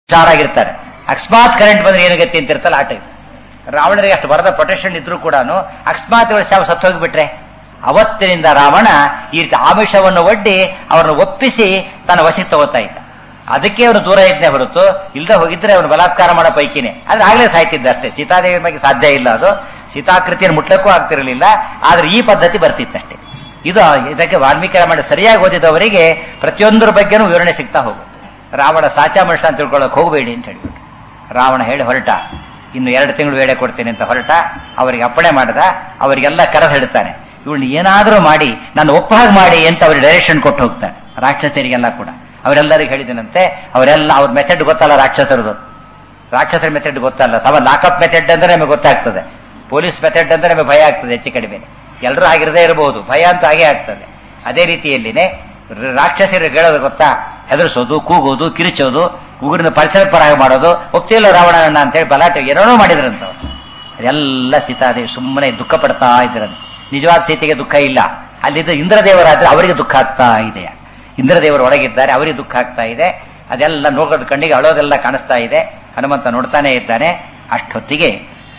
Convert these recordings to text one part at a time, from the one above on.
ಹುಷಾರಾಗಿರ್ತಾರೆ ಅಕಸ್ಮಾತ್ ಕರೆಂಟ್ ಬಂದ್ರೆ ಏನು ಗತಿ ಅಂತ ಇರ್ತಲ್ಲ ಆಟ ರಾವಣರಿಗೆ ಅಷ್ಟು ಬರದ ಪ್ರೊಟೆಕ್ಷನ್ ಇದ್ರೂ ಕೂಡ ಅಕಸ್ಮಾತ್ ಇವರು ಶಾವ ಸತ್ತು ಹೋಗಿಬಿಟ್ರೆ ಅವತ್ತಿನಿಂದ ರಾವಣ ಈ ರೀತಿ ಆಮಿಷವನ್ನು ಒಡ್ಡಿ ಅವರನ್ನು ಒಪ್ಪಿಸಿ ತನ್ನ ವಶಕ್ಕೆ ತಗೋತಾ ಇದ್ದ ಅದಕ್ಕೆ ಅವನು ದೂರ ಇದ್ನೇ ಹೊರತು ಇಲ್ಲದೆ ಹೋಗಿದ್ರೆ ಅವನು ಬಲಾತ್ಕಾರ ಮಾಡೋ ಪೈಕಿನೇ ಆದ್ರೆ ಆಗ್ಲೇ ಸಾಯ್ತಿದ್ದ ಅಷ್ಟೇ ಸೀತಾದೇವಿ ಬಗ್ಗೆ ಸಾಧ್ಯ ಇಲ್ಲ ಅದು ಸೀತಾಕೃತಿಯನ್ನು ಮುಟ್ಲಕ್ಕೂ ಆಗ್ತಿರಲಿಲ್ಲ ಆದ್ರೆ ಈ ಪದ್ಧತಿ ಬರ್ತಿತ್ತಷ್ಟೇ ಇದು ಇದಕ್ಕೆ ವಾಲ್ಮೀಕಿ ರಾಮಾಯಣ ಸರಿಯಾಗಿ ಓದಿದವರಿಗೆ ಪ್ರತಿಯೊಂದರ ಬಗ್ಗೆನೂ ವಿವರಣೆ ಸಿಗ್ತಾ ಹೋಗುತ್ತೆ ರಾವಣ ಸಾಚಾ ಮನುಷ್ಯ ಅಂತ ತಿಳ್ಕೊಳ್ಳೋಕೆ ಹೋಗಬೇಡಿ ಅಂತ ಹೇಳ್ಬಿಟ್ಟು ರಾವಣ ಹೇಳಿ ಹೊರಟ ಇನ್ನು ಎರಡು ತಿಂಗಳು ವೇಳೆ ಕೊಡ್ತೇನೆ ಅಂತ ಹೊರಟ ಅವರಿಗೆ ಅಪ್ಪಣೆ ಮಾಡದ ಅವರಿಗೆಲ್ಲ ಕರೆದು ಹಿಡ್ತಾನೆ ಇವಳು ಏನಾದರೂ ಮಾಡಿ ನಾನು ಒಪ್ಪ ಹಾಗೆ ಮಾಡಿ ಅಂತ ಅವ್ರಿಗೆ ಡೈರೆಕ್ಷನ್ ಕೊಟ್ಟು ಹೋಗ್ತಾನೆ ರಾಕ್ಷಸರಿಗೆಲ್ಲ ಕೂಡ ಅವರೆಲ್ಲರಿಗೆ ಹೇಳಿದನಂತೆ ಅವರೆಲ್ಲ ಅವ್ರ ಮೆಥಡ್ ಗೊತ್ತಲ್ಲ ರಾಕ್ಷಸರದು ರಾಕ್ಷಸರ ಮೆಥಡ್ ಗೊತ್ತಲ್ಲ ಸಮ ಲಾಕಪ್ ಮೆಥಡ್ ಅಂದ್ರೆ ನಮಗೆ ಗೊತ್ತಾಗ್ತದೆ ಪೊಲೀಸ್ ಮೆಥಡ್ ಅಂದ್ರೆ ನಮಗೆ ಭಯ ಆಗ್ತದೆ ಹೆಚ್ಚು ಕಡಿಮೆ ಎಲ್ಲರೂ ಆಗಿರದೇ ಇರಬಹುದು ಭಯ ಅಂತ ಹಾಗೆ ಆಗ್ತದೆ ಅದೇ ರೀತಿಯಲ್ಲಿನೇ ರ- ರಾಕ್ಷಸರಿಗೆ ಹೇಳೋದು ಗೊತ್ತಾ ಹೆದರ್ಸೋದು ಕೂಗೋದು ಕಿರಿಚೋದು ಉಗುರಿನ ಪರಿಸರ ಪರಾಗ ಮಾಡೋದು ಒಪ್ತಿಲ್ಲ ರಾವಣನ ಅಂತ ಹೇಳಿ ಬಲಾಟೆ ಏನೇನೋ ಮಾಡಿದ್ರಂತ ಅವ್ರು. ಅದೆಲ್ಲ ಸೀತಾದೇವಿ ಸುಮ್ಮನೆ ದುಃಖ ಪಡ್ತಾ ಇದ್ರಂತೆ ನಿಜವಾದ ಸೀತೆಗೆ ದುಃಖ ಇಲ್ಲ ಅಲ್ಲಿದ್ದ ಇಂದ್ರದೇವರಾದ್ರೆ ಅವರಿಗೆ ದುಃಖ ಆಗ್ತಾ ಇದೆ ಇಂದ್ರದೇವರು ಒಳಗಿದ್ದಾರೆ ಅವರಿಗೆ ದುಃಖ ಆಗ್ತಾ ಇದೆ ಅದೆಲ್ಲ ನೋಡೋದು ಕಣ್ಣಿಗೆ ಅಳೋದೆಲ್ಲ ಕಾಣಿಸ್ತಾ ಇದೆ ಹನುಮಂತ ನೋಡ್ತಾನೆ ಇದ್ದಾನೆ ಅಷ್ಟೊತ್ತಿಗೆ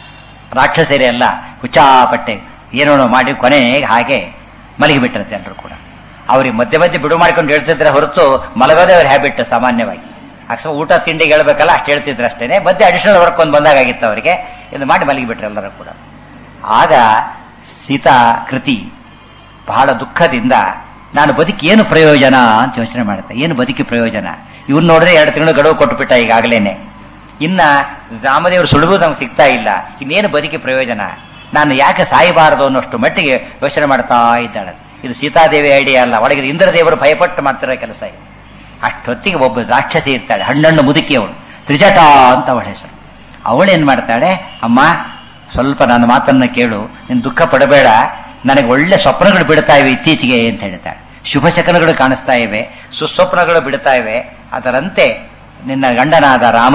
ರಾಕ್ಷಸರಿ ಎಲ್ಲ ಹುಚ್ಚಾಪಟ್ಟೆ ಏನೇನೋ ಮಾಡಿ ಕೊನೆಗೆ ಹಾಗೆ ಮಲಗಿಬಿಟ್ರಂತೆ ಎಲ್ಲರೂ ಕೂಡ ಅವ್ರಿಗೆ ಮಧ್ಯೆ ಮಧ್ಯೆ ಬಿಡು ಮಾಡ್ಕೊಂಡು ಹೇಳ್ತಿದ್ರೆ ಹೊರತು ಮಲಗೋದೇ ಅವ್ರ ಹ್ಯಾಬಿಟ್ ಸಾಮಾನ್ಯವಾಗಿ ಅಕಸ್ಮಾತ್ ಊಟ ತಿಂಡಿಗೆ ಹೇಳ್ಬೇಕಲ್ಲ ಅಷ್ಟು ಹೇಳ್ತಿದ್ರು ಅಷ್ಟೇನೆ ಮಧ್ಯೆ ಅಡಿಷನಲ್ ವರ್ಕ್ ಒಂದು ಬಂದಾಗಿತ್ತು ಅವರಿಗೆ ಇದು ಮಾಡಿ ಮಲಗಿಬಿಟ್ರು ಎಲ್ಲರೂ ಕೂಡ ಆಗ ಸೀತಾ ಕೃತಿ ಬಹಳ ದುಃಖದಿಂದ ನಾನು ಬದುಕಿ ಏನು ಪ್ರಯೋಜನ ಅಂತ ಯೋಚನೆ ಮಾಡುತ್ತೆ ಏನು ಬದುಕಿ ಪ್ರಯೋಜನ ಇವ್ನು ನೋಡಿದ್ರೆ ಎರಡು ತಿಂಗಳು ಗಡುವು ಕೊಟ್ಟುಬಿಟ್ಟ ಈಗಾಗಲೇನೆ ಇನ್ನ ರಾಮದೇವರು ಸುಳುವು ನಮ್ಗೆ ಸಿಗ್ತಾ ಇಲ್ಲ ಇನ್ನೇನು ಬದುಕಿ ಪ್ರಯೋಜನ ನಾನು ಯಾಕೆ ಸಾಯಬಾರದು ಅನ್ನೋಷ್ಟು ಮಟ್ಟಿಗೆ ಯೋಚನೆ ಮಾಡ್ತಾ ಇದ್ದಾಳೆ ಇದು ಸೀತಾದೇವಿ ಐಡಿಯಾ ಅಲ್ಲ ಒಳಗೆ ಇಂದ್ರದೇವರು ಭಯಪಟ್ಟು ಮಾಡ್ತಿರೋ ಕೆಲಸ ಇದು ಅಷ್ಟೊತ್ತಿಗೆ ಒಬ್ಬ ರಾಕ್ಷಸಿ ಇರ್ತಾಳೆ ಹಣ್ಣಣ್ಣು ಮುದುಕಿ ಅವಳು ತ್ರಿಜಟ ಅಂತ ಅವಳ ಹೆಸರು ಅವಳೇನ್ ಮಾಡ್ತಾಳೆ ಅಮ್ಮ ಸ್ವಲ್ಪ ನನ್ನ ಮಾತನ್ನ ಕೇಳು ನೀನು ದುಃಖ ಪಡಬೇಡ ನನಗೆ ಒಳ್ಳೆ ಸ್ವಪ್ನಗಳು ಬಿಡ್ತಾ ಇವೆ ಇತ್ತೀಚೆಗೆ ಅಂತ ಹೇಳ್ತಾಳೆ ಶುಭ ಶಕನಗಳು ಕಾಣಿಸ್ತಾ ಇವೆ ಸುಸ್ವಪ್ನಗಳು ಬಿಡ್ತಾ ಇವೆ ಅದರಂತೆ ನಿನ್ನ ಗಂಡನಾದ ರಾಮ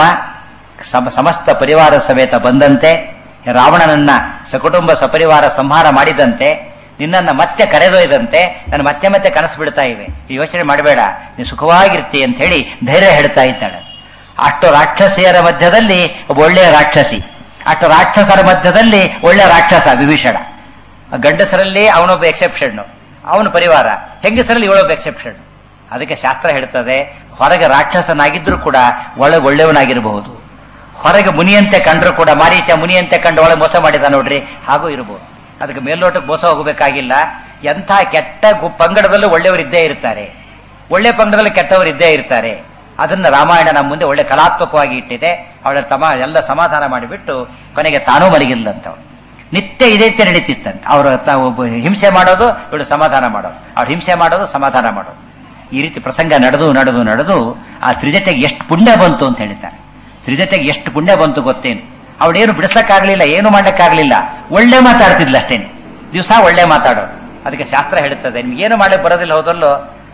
ಸಮ ಸಮಸ್ತ ಪರಿವಾರ ಸಮೇತ ಬಂದಂತೆ ರಾವಣನನ್ನ ಸಕುಟುಂಬ ಸಪರಿವಾರ ಸಂಹಾರ ಮಾಡಿದಂತೆ ನಿನ್ನನ್ನ ಮತ್ತೆ ಕರೆದೊಯ್ದಂತೆ ನನ್ನ ಮತ್ತೆ ಮತ್ತೆ ಕನಸು ಬಿಡ್ತಾ ಇವೆ ಈ ಯೋಚನೆ ಮಾಡಬೇಡ ನೀನು ಸುಖವಾಗಿರ್ತಿ ಅಂತ ಹೇಳಿ ಧೈರ್ಯ ಹೇಳ್ತಾ ಇದ್ದಾಳೆ ಅಷ್ಟು ರಾಕ್ಷಸಿಯರ ಮಧ್ಯದಲ್ಲಿ ಒಬ್ಬ ಒಳ್ಳೆಯ ರಾಕ್ಷಸಿ ಅಷ್ಟು ರಾಕ್ಷಸರ ಮಧ್ಯದಲ್ಲಿ ಒಳ್ಳೆಯ ರಾಕ್ಷಸ ವಿಭೀಷಣ ಗಂಡಸರಲ್ಲಿ ಅವನೊಬ್ಬ ಎಕ್ಸೆಪ್ಷನ್ ಅವನ ಪರಿವಾರ ಹೆಂಗಸರಲ್ಲಿ ಇವಳೊಬ್ಬ ಎಕ್ಸೆಪ್ಷನ್ ಅದಕ್ಕೆ ಶಾಸ್ತ್ರ ಹೇಳ್ತದೆ ಹೊರಗೆ ರಾಕ್ಷಸನಾಗಿದ್ರು ಕೂಡ ಒಳಗೆ ಒಳ್ಳೆಯವನಾಗಿರಬಹುದು ಹೊರಗೆ ಮುನಿಯಂತೆ ಕಂಡ್ರು ಕೂಡ ಮಾರೀಚ ಮುನಿಯಂತೆ ಕಂಡು ಒಳಗೆ ಮೋಸ ಮಾಡಿದ ನೋಡ್ರಿ ಹಾಗೂ ಇರಬಹುದು ಅದಕ್ಕೆ ಮೇಲ್ನೋಟಕ್ಕೆ ಮೋಸ ಹೋಗಬೇಕಾಗಿಲ್ಲ ಎಂಥ ಕೆಟ್ಟ ಗು- ಪಂಗಡದಲ್ಲೂ ಒಳ್ಳೆಯವರಿದ್ದೇ ಇರ್ತಾರೆ ಒಳ್ಳೆ ಪಂಗಡದಲ್ಲಿ ಕೆಟ್ಟವರು ಇದ್ದೇ ಇರ್ತಾರೆ ಅದನ್ನ ರಾಮಾಯಣ ನಮ್ಮ ಮುಂದೆ ಒಳ್ಳೆ ಕಲಾತ್ಮಕವಾಗಿ ಇಟ್ಟಿದೆ ಅವಳ ತಮ ಎಲ್ಲ ಸಮಾಧಾನ ಮಾಡಿಬಿಟ್ಟು ಕೊನೆಗೆ ತಾನೂ ಮಲಗಿಲ್ಲಂತವಳು ನಿತ್ಯ ಇದೇ ರೀತಿ ನಡೀತಿತ್ತಂತೆ ಅವರು ಒಬ್ಬ ಹಿಂಸೆ ಮಾಡೋದು ಇವಳು ಸಮಾಧಾನ ಮಾಡೋದು ಅವ್ರು ಹಿಂಸೆ ಮಾಡೋದು ಸಮಾಧಾನ ಮಾಡೋದು ಈ ರೀತಿ ಪ್ರಸಂಗ ನಡೆದು ನಡೆದು ನಡೆದು ಆ ತ್ರಿಜತೆಗೆ ಎಷ್ಟು ಪುಣ್ಯ ಬಂತು ಅಂತ ಹೇಳಿದ್ದಾರೆ ತ್ರಿಜತೆಗೆ ಎಷ್ಟು ಪುಣ್ಯ ಬಂತು ಗೊತ್ತೇನು ಅವಳೇನು ಬಿಡಿಸ್ಲಕ್ಕಾಗ್ಲಿಲ್ಲ ಏನು ಮಾಡ್ಲಿಕ್ಕಾಗ್ಲಿಲ್ಲ ಒಳ್ಳೆ ಮಾತಾಡ್ತಿದ್ಲ ಅಷ್ಟೇನೆ ದಿವಸ ಒಳ್ಳೆ ಮಾತಾಡೋದು ಅದಕ್ಕೆ ಶಾಸ್ತ್ರ ಹೇಳುತ್ತದೆ ನಿಮ್ಗೇನು ಮಾಡ್ಲಿಕ್ಕೆ ಬರೋದಿಲ್ಲ ಹೋದಲ್ಲೋ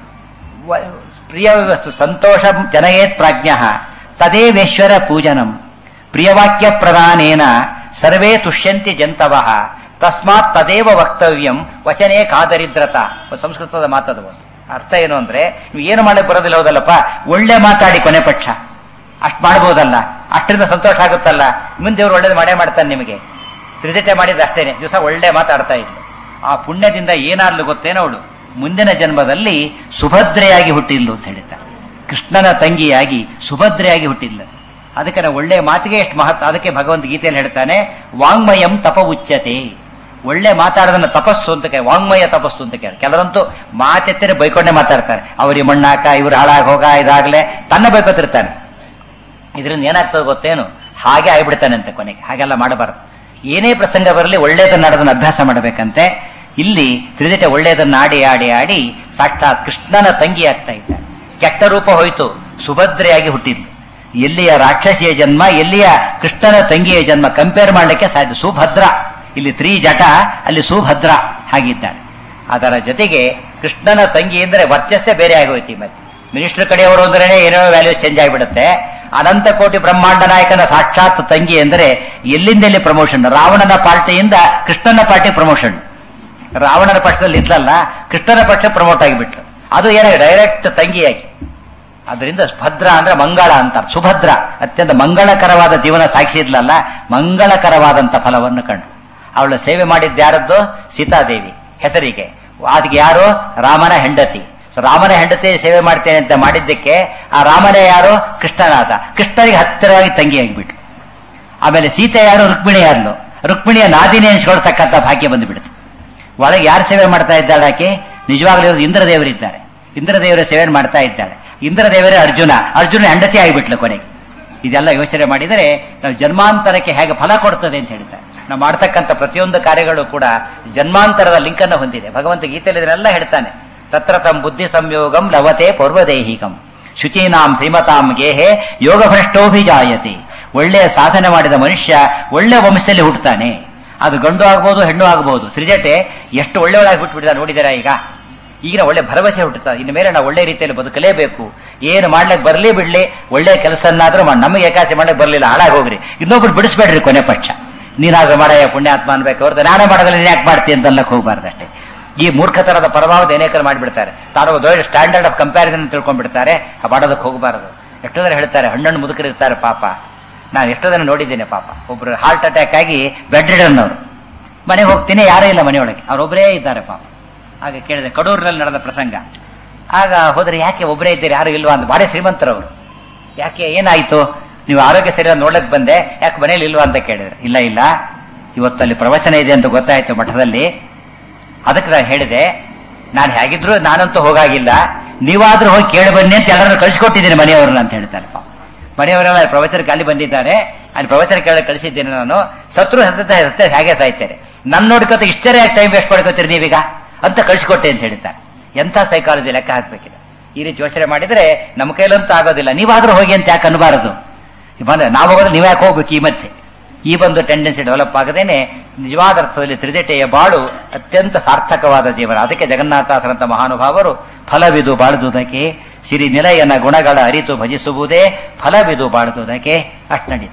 ವ- ಪ್ರಿಯ ಸಂತೋಷ ಜನಯೇತ್ ಪ್ರಾಜ್ಞ ತದೇವೇಶ್ವರ ಪೂಜನಂ ಪ್ರಿಯವಾಕ್ಯ ಪ್ರದಾನೇನ ಸರ್ವೇ ತುಷ್ಯಂತಿ ಜಂತವ ತಸ್ಮಾತ್ ತದೇವ ವಕ್ತವ್ಯಂ ವಚನೇ ಕಾದರಿದ್ರತ ಒಂದು ಸಂಸ್ಕೃತದ ಮಾತದು ಒಂದು ಅರ್ಥ ಏನು ಅಂದ್ರೆ ನೀವು ಏನು ಮಾಡಕ್ಕೆ ಬರೋದಿಲ್ಲ ಹೌದಲ್ಲಪ್ಪ ಒಳ್ಳೆ ಮಾತಾಡಿ ಕೊನೆ ಪಕ್ಷ ಅಷ್ಟು ಮಾಡ್ಬೋದಲ್ಲ ಅಷ್ಟರಿಂದ ಸಂತೋಷ ಆಗುತ್ತಲ್ಲ ಮುಂದೆ ದೇವ್ರು ಒಳ್ಳೇದು ಮಾಡೇ ಮಾಡ್ತಾನೆ ನಿಮಗೆ ತ್ರಿಜಟೆ ಮಾಡಿದ ಅಷ್ಟೇನೆ ದಿವಸ ಒಳ್ಳೆ ಮಾತಾಡ್ತಾ ಇದ್ಲು ಆ ಪುಣ್ಯದಿಂದ ಏನಾದ್ಲು ಗೊತ್ತೇನೋ ಅವಳು ಮುಂದಿನ ಜನ್ಮದಲ್ಲಿ ಸುಭದ್ರೆಯಾಗಿ ಹುಟ್ಟಿದ್ಲು ಅಂತ ಹೇಳಿದ್ದಾರೆ ಕೃಷ್ಣನ ತಂಗಿಯಾಗಿ ಸುಭದ್ರೆಯಾಗಿ ಹುಟ್ಟಿದ್ಲು ಅದಕ್ಕೆ ನಾವು ಒಳ್ಳೆ ಮಾತಿಗೆ ಎಷ್ಟು ಮಹತ್ವ ಅದಕ್ಕೆ ಭಗವಂತ ಗೀತೆಯಲ್ಲಿ ಹೇಳ್ತಾನೆ ವಾಂಗ್ಮಯಂ ತಪ ಉಚ್ಯತೆ ಒಳ್ಳೆ ಮಾತಾಡೋದನ್ನ ತಪಸ್ಸು ಅಂತ ಕೇ ವಾಂಗ್ಮಯ ತಪಸ್ಸು ಅಂತ ಕೇಳಿ ಕೆಲವರಂತೂ ಮಾತೆತ್ತರೆ ಬೈಕೊಂಡೇ ಮಾತಾಡ್ತಾರೆ ಅವ್ರಿಗೆ ಮಣ್ಣಾಕ ಇವ್ರು ಹಾಳಾಗ ಹೋಗ ಇದಾಗ್ಲೇ ತನ್ನ ಬೈಕೋತಿರ್ತಾನೆ ಇದರಿಂದ ಏನಾಗ್ತದೆ ಗೊತ್ತೇನು ಹಾಗೆ ಆಗ್ಬಿಡ್ತಾನೆ ಅಂತ ಕೊನೆಗೆ ಹಾಗೆಲ್ಲ ಮಾಡಬಾರದು ಏನೇ ಪ್ರಸಂಗ ಬರಲಿ ಒಳ್ಳೇದನ್ನ ಆಡೋದನ್ನ ಅಭ್ಯಾಸ ಮಾಡಬೇಕಂತೆ ಇಲ್ಲಿ ತ್ರಿಜಟೆ ಒಳ್ಳೇದನ್ನ ಆಡಿ ಆಡಿ ಆಡಿ ಸಾಕ್ಷಾತ್ ಕೃಷ್ಣನ ತಂಗಿ ಆಗ್ತಾ ಇದ್ದಾಳೆ ಕೆಟ್ಟ ರೂಪ ಹೋಯ್ತು ಸುಭದ್ರೆಯಾಗಿ ಹುಟ್ಟಿದ್ಲು ಎಲ್ಲಿಯ ರಾಕ್ಷಸಿಯ ಜನ್ಮ ಎಲ್ಲಿಯ ಕೃಷ್ಣನ ತಂಗಿಯ ಜನ್ಮ ಕಂಪೇರ್ ಮಾಡಲಿಕ್ಕೆ ಸಾಧ್ಯ ಸುಭದ್ರ ಇಲ್ಲಿ ತ್ರಿ ಜಟ ಅಲ್ಲಿ ಸುಭದ್ರ ಹಾಗಿದ್ದಾಳೆ ಅದರ ಜೊತೆಗೆ ಕೃಷ್ಣನ ತಂಗಿ ಅಂದ್ರೆ ವರ್ಚಸ್ಸೇ ಬೇರೆ ಆಗೋಯ್ತು ಈ ಮತ್ತೆ ಮಿನಿಸ್ಟರ್ ಕಡೆಯವರು ಅಂದ್ರೆ ಏನೋ ವ್ಯಾಲ್ಯೂ ಚೇಂಜ್ ಆಗಿಬಿಡುತ್ತೆ ಅನಂತ ಕೋಟಿ ಬ್ರಹ್ಮಾಂಡ ನಾಯಕನ ಸಾಕ್ಷಾತ್ ತಂಗಿ ಅಂದ್ರೆ ಎಲ್ಲಿಂದ ಎಲ್ಲಿ ಪ್ರಮೋಷನ್ ರಾವಣನ ಪಾರ್ಟಿಯಿಂದ ಕೃಷ್ಣನ ಪಾರ್ಟಿ ಪ್ರಮೋಷನ್ ರಾವಣನ ಪಕ್ಷದಲ್ಲಿ ಇದ್ಲಲ್ಲ ಕೃಷ್ಣನ ಪಕ್ಷ ಪ್ರಮೋಟ್ ಆಗಿಬಿಟ್ರು ಅದು ಏನಾಗ ಡೈರೆಕ್ಟ್ ತಂಗಿಯಾಗಿ ಅದರಿಂದ ಭದ್ರ ಅಂದ್ರೆ ಮಂಗಳ ಅಂತ ಸುಭದ್ರ ಅತ್ಯಂತ ಮಂಗಳಕರವಾದ ಜೀವನ ಸಾಗಿಸಿದ್ಲಲ್ಲ ಮಂಗಳಕರವಾದಂತ ಫಲವನ್ನು ಕಂಡು ಅವಳ ಸೇವೆ ಮಾಡಿದ್ದ್ಯಾರದ್ದು ಸೀತಾದೇವಿ ಹೆಸರಿಗೆ ಅದಕ್ಕೆ ಯಾರು ರಾಮನ ಹೆಂಡತಿ ಸೊ ರಾಮನ ಹೆಂಡತಿ ಸೇವೆ ಮಾಡ್ತೇನೆ ಅಂತ ಮಾಡಿದ್ದಕ್ಕೆ ಆ ರಾಮನೇ ಯಾರು ಕೃಷ್ಣನಾದ ಕೃಷ್ಣನಿಗೆ ಹತ್ತಿರವಾಗಿ ತಂಗಿ ಆಗಿಬಿಟ್ಲು ಆಮೇಲೆ ಸೀತೆ ಯಾರು ರುಕ್ಮಿಣಿ ಯಾರು ರುಕ್ಮಿಣಿಯ ನಾದಿನಿ ಅನ್ಸ್ಕೊಳ್ತಕ್ಕಂಥ ಭಾಗ್ಯ ಬಂದುಬಿಡುತ್ತೆ ಒಳಗೆ ಯಾರು ಸೇವೆ ಮಾಡ್ತಾ ಇದ್ದಾಳೆ ಆಕೆ ನಿಜವಾಗ್ಲೂ ಇವರು ಇಂದ್ರದೇವರಿದ್ದಾರೆ ಇಂದ್ರದೇವರ ಸೇವೆ ಮಾಡ್ತಾ ಇದ್ದಾಳೆ ಇಂದ್ರದೇವರೇ ಅರ್ಜುನ ಅರ್ಜುನ ಹೆಂಡತಿ ಆಗಿಬಿಟ್ಲು ಕೊನೆಗೆ ಇದೆಲ್ಲ ಯೋಚನೆ ಮಾಡಿದರೆ ನಾವು ಜನ್ಮಾಂತರಕ್ಕೆ ಹೇಗೆ ಫಲ ಕೊಡ್ತದೆ ಅಂತ ಹೇಳ್ತಾರೆ ನಾವು ಮಾಡ್ತಕ್ಕಂಥ ಪ್ರತಿಯೊಂದು ಕಾರ್ಯಗಳು ಕೂಡ ಜನ್ಮಾಂತರದ ಲಿಂಕ್ ಅನ್ನು ಹೊಂದಿದೆ ಭಗವಂತ ಗೀತೆಯಲ್ಲಿ ಇದನ್ನೆಲ್ಲ ಹೇಳ್ತಾನೆ ತತ್ರ ತಂ ಬುದ್ಧಿ ಸಂಯೋಗಂ ಲವತೆ ಪೂರ್ವದೇಹಿಕಂ ಶುಚೀನಾಂ ಶ್ರೀಮತಾಂ ಗೇಹೆ ಯೋಗ ಭ್ರಷ್ಟೋಭಿಜಾಯತೆ ಒಳ್ಳೆಯ ಸಾಧನೆ ಮಾಡಿದ ಮನುಷ್ಯ ಒಳ್ಳೆ ವಂಶದಲ್ಲಿ ಹುಟ್ಟುತ್ತಾನೆ ಅದು ಗಂಡು ಆಗ್ಬೋದು ಹೆಣ್ಣು ಆಗ್ಬೋದು ತ್ರಿಜಟೆ ಎಷ್ಟು ಒಳ್ಳೆಯವಳಾಗಿ ಬಿಟ್ಬಿಟ್ಟಿದ ನೋಡಿದ್ದೀರಾ ಈಗ ಈಗಿನ ಒಳ್ಳೆ ಭರವಸೆ ಹುಟ್ಟುತ್ತದೆ ಇನ್ನು ಮೇಲೆ ನಾವು ಒಳ್ಳೆ ರೀತಿಯಲ್ಲಿ ಬದುಕಲೇಬೇಕು ಏನು ಮಾಡ್ಲಿಕ್ಕೆ ಬರಲಿ ಬಿಡ್ಲಿ ಒಳ್ಳೆ ಕೆಲಸನ್ನಾದ್ರೂ ಮಾಡಿ ನಮಗೆ ಏಕಾಸಿ ಮಾಡ್ಲಿಕ್ಕೆ ಬರಲಿಲ್ಲ ಹಾಳಾಗಿ ಹೋಗ್ರಿ ಇನ್ನೊಬ್ರು ಬಿಡಿಸ್ಬೇಡ್ರಿ ಕೊನೆ ಪಕ್ಷ ನೀನಾದ್ರೂ ಮಾಡಯ್ಯ ಪುಣ್ಯಾತ್ಮ ಅನ್ಬೇಕು ಅವ್ರದ್ದು ನಾನೇ ಮಾಡೋದಿಲ್ಲ ನೀನು ಯಾಕೆ ಮಾಡ್ತೀನಿ ಅಂತ ಅನ್ನಕ್ಕೆ ಹೋಗ್ಬಾರ್ದು ಅಷ್ಟೇ ಈ ಮೂರ್ಖತನದ ಪರಮಾವಧಿ ಅನೇಕರು ಮಾಡಿಬಿಡ್ತಾರೆ ತಾನು ದೊಡ್ಡ ಸ್ಟ್ಯಾಂಡರ್ಡ್ ಆಫ್ ಕಂಪ್ಯಾರಿಸನ್ ತಿಳ್ಕೊಂಡ್ಬಿಡ್ತಾರೆ ಆ ಮಾಡೋದಕ್ಕೆ ಹೋಗಬಾರದು ಎಷ್ಟೋ ಜನ ಹೇಳ್ತಾರೆ ಹಣ್ಣಣ್ಣು ಮುದುಕರು ಇರ್ತಾರೆ ಪಾಪ ನಾನು ಎಷ್ಟೋ ಜನ ನೋಡಿದ್ದೇನೆ ಪಾಪ ಒಬ್ರು ಹಾರ್ಟ್ ಅಟ್ಯಾಕ್ ಆಗಿ ಬೆಡ್ ರಿಡನ್ ಅವರು ಮನೆಗೆ ಹೋಗ್ತೀನಿ ಯಾರೇ ಇಲ್ಲ ಮನೆಯೊಳಗೆ ಅವರೊಬ್ಬರೇ ಇದ್ದಾರೆ ಪಾಪ ಆಗ ಕೇಳಿದೆ ಕಡೂರಿನಲ್ಲಿ ನಡೆದ ಪ್ರಸಂಗ ಆಗ ಹೋದ್ರೆ ಯಾಕೆ ಒಬ್ಬರೇ ಇದ್ದೀರಿ ಯಾರು ಇಲ್ವಾ ಅಂತ ಭಾರಿ ಶ್ರೀಮಂತರವರು ಯಾಕೆ ಏನಾಯ್ತು ನೀವು ಆರೋಗ್ಯ ಸರಿ ನೋಡಕ್ ಬಂದೆ ಯಾಕೆ ಮನೇಲಿ ಇಲ್ವಾ ಅಂತ ಕೇಳಿದ್ರೆ ಇಲ್ಲ ಇಲ್ಲ ಇವತ್ತಲ್ಲಿ ಪ್ರವಚನ ಇದೆ ಅಂತ ಗೊತ್ತಾಯ್ತು ಮಠದಲ್ಲಿ ಅದಕ್ಕೆ ನಾನು ಹೇಳಿದೆ ನಾನು ಹೇಗಿದ್ರು ನಾನಂತೂ ಹೋಗಾಗಿಲ್ಲ ನೀವಾದ್ರೂ ಹೋಗಿ ಕೇಳಿ ಬನ್ನಿ ಅಂತ ಎಲ್ಲರನ್ನು ಕಳಿಸ್ಕೊಟ್ಟಿದ್ದೀನಿ ಮನೆಯವ್ರನ್ನ ಅಂತ ಹೇಳ್ತಾರೆ ಪಾಪ ಮನೆಯವರೆಲ್ಲ ಪ್ರವಚನಕ್ಕೆ ಅಲ್ಲಿ ಬಂದಿದ್ದಾರೆ ಅಲ್ಲಿ ಪ್ರವಚನ ಕೇಳಿ ಕಳಿಸಿದ್ದೇನೆ ನಾನು ಸತ್ರು ಸತ್ತ ಸತ್ತ ಹೇಗೆ ಸಾಯ್ತೇನೆ ನನ್ನ ನೋಡ್ಕೊತ ಇಷ್ಟರೇ ಟೈಮ್ ವೇಸ್ಟ್ ಮಾಡ್ಕೋತೀರಿ ನೀವೀಗ ಅಂತ ಕಳಿಸ್ಕೊಟ್ಟೆ ಅಂತ ಹೇಳ್ತಾರೆ ಎಂಥ ಸೈಕಾಲಜಿ ಲೆಕ್ಕ ಹಾಕ್ಬೇಕಿದೆ ಈ ರೀತಿ ಯೋಚನೆ ಮಾಡಿದ್ರೆ ನಮ್ಮ ಕೈಲಂತೂ ಆಗೋದಿಲ್ಲ ನೀವಾದ್ರೂ ಹೋಗಿ ಅಂತ ಯಾಕೆ ಅನ್ಬಾರದು ಬಂದ್ರೆ ನಾವು ಹೋದ್ರೆ ನೀವು ಯಾಕೆ ಹೋಗ್ಬೇಕು ಈ ಮಧ್ಯೆ ಈ ಒಂದು ಟೆಂಡೆನ್ಸಿ ಡೆವಲಪ್ ಆಗದೇನೆ ನಿಜವಾದ ಅರ್ಥದಲ್ಲಿ ತ್ರಿಜಟೆಯ ಬಾಳು ಅತ್ಯಂತ ಸಾರ್ಥಕವಾದ ಜೀವನ ಅದಕ್ಕೆ ಜಗನ್ನಾಥಾಸರಂತ ಮಹಾನುಭಾವರು ಫಲವಿದು ಬಾಳುವುದಕ್ಕೆ ಸಿರಿ ನಿಲಯನ ಗುಣಗಳ ಅರಿತು ಭಜಿಸುವುದೇ ಫಲವಿದು ಬಾಳುವುದಕ್ಕೆ ಅಷ್ಟು ನಡೀತು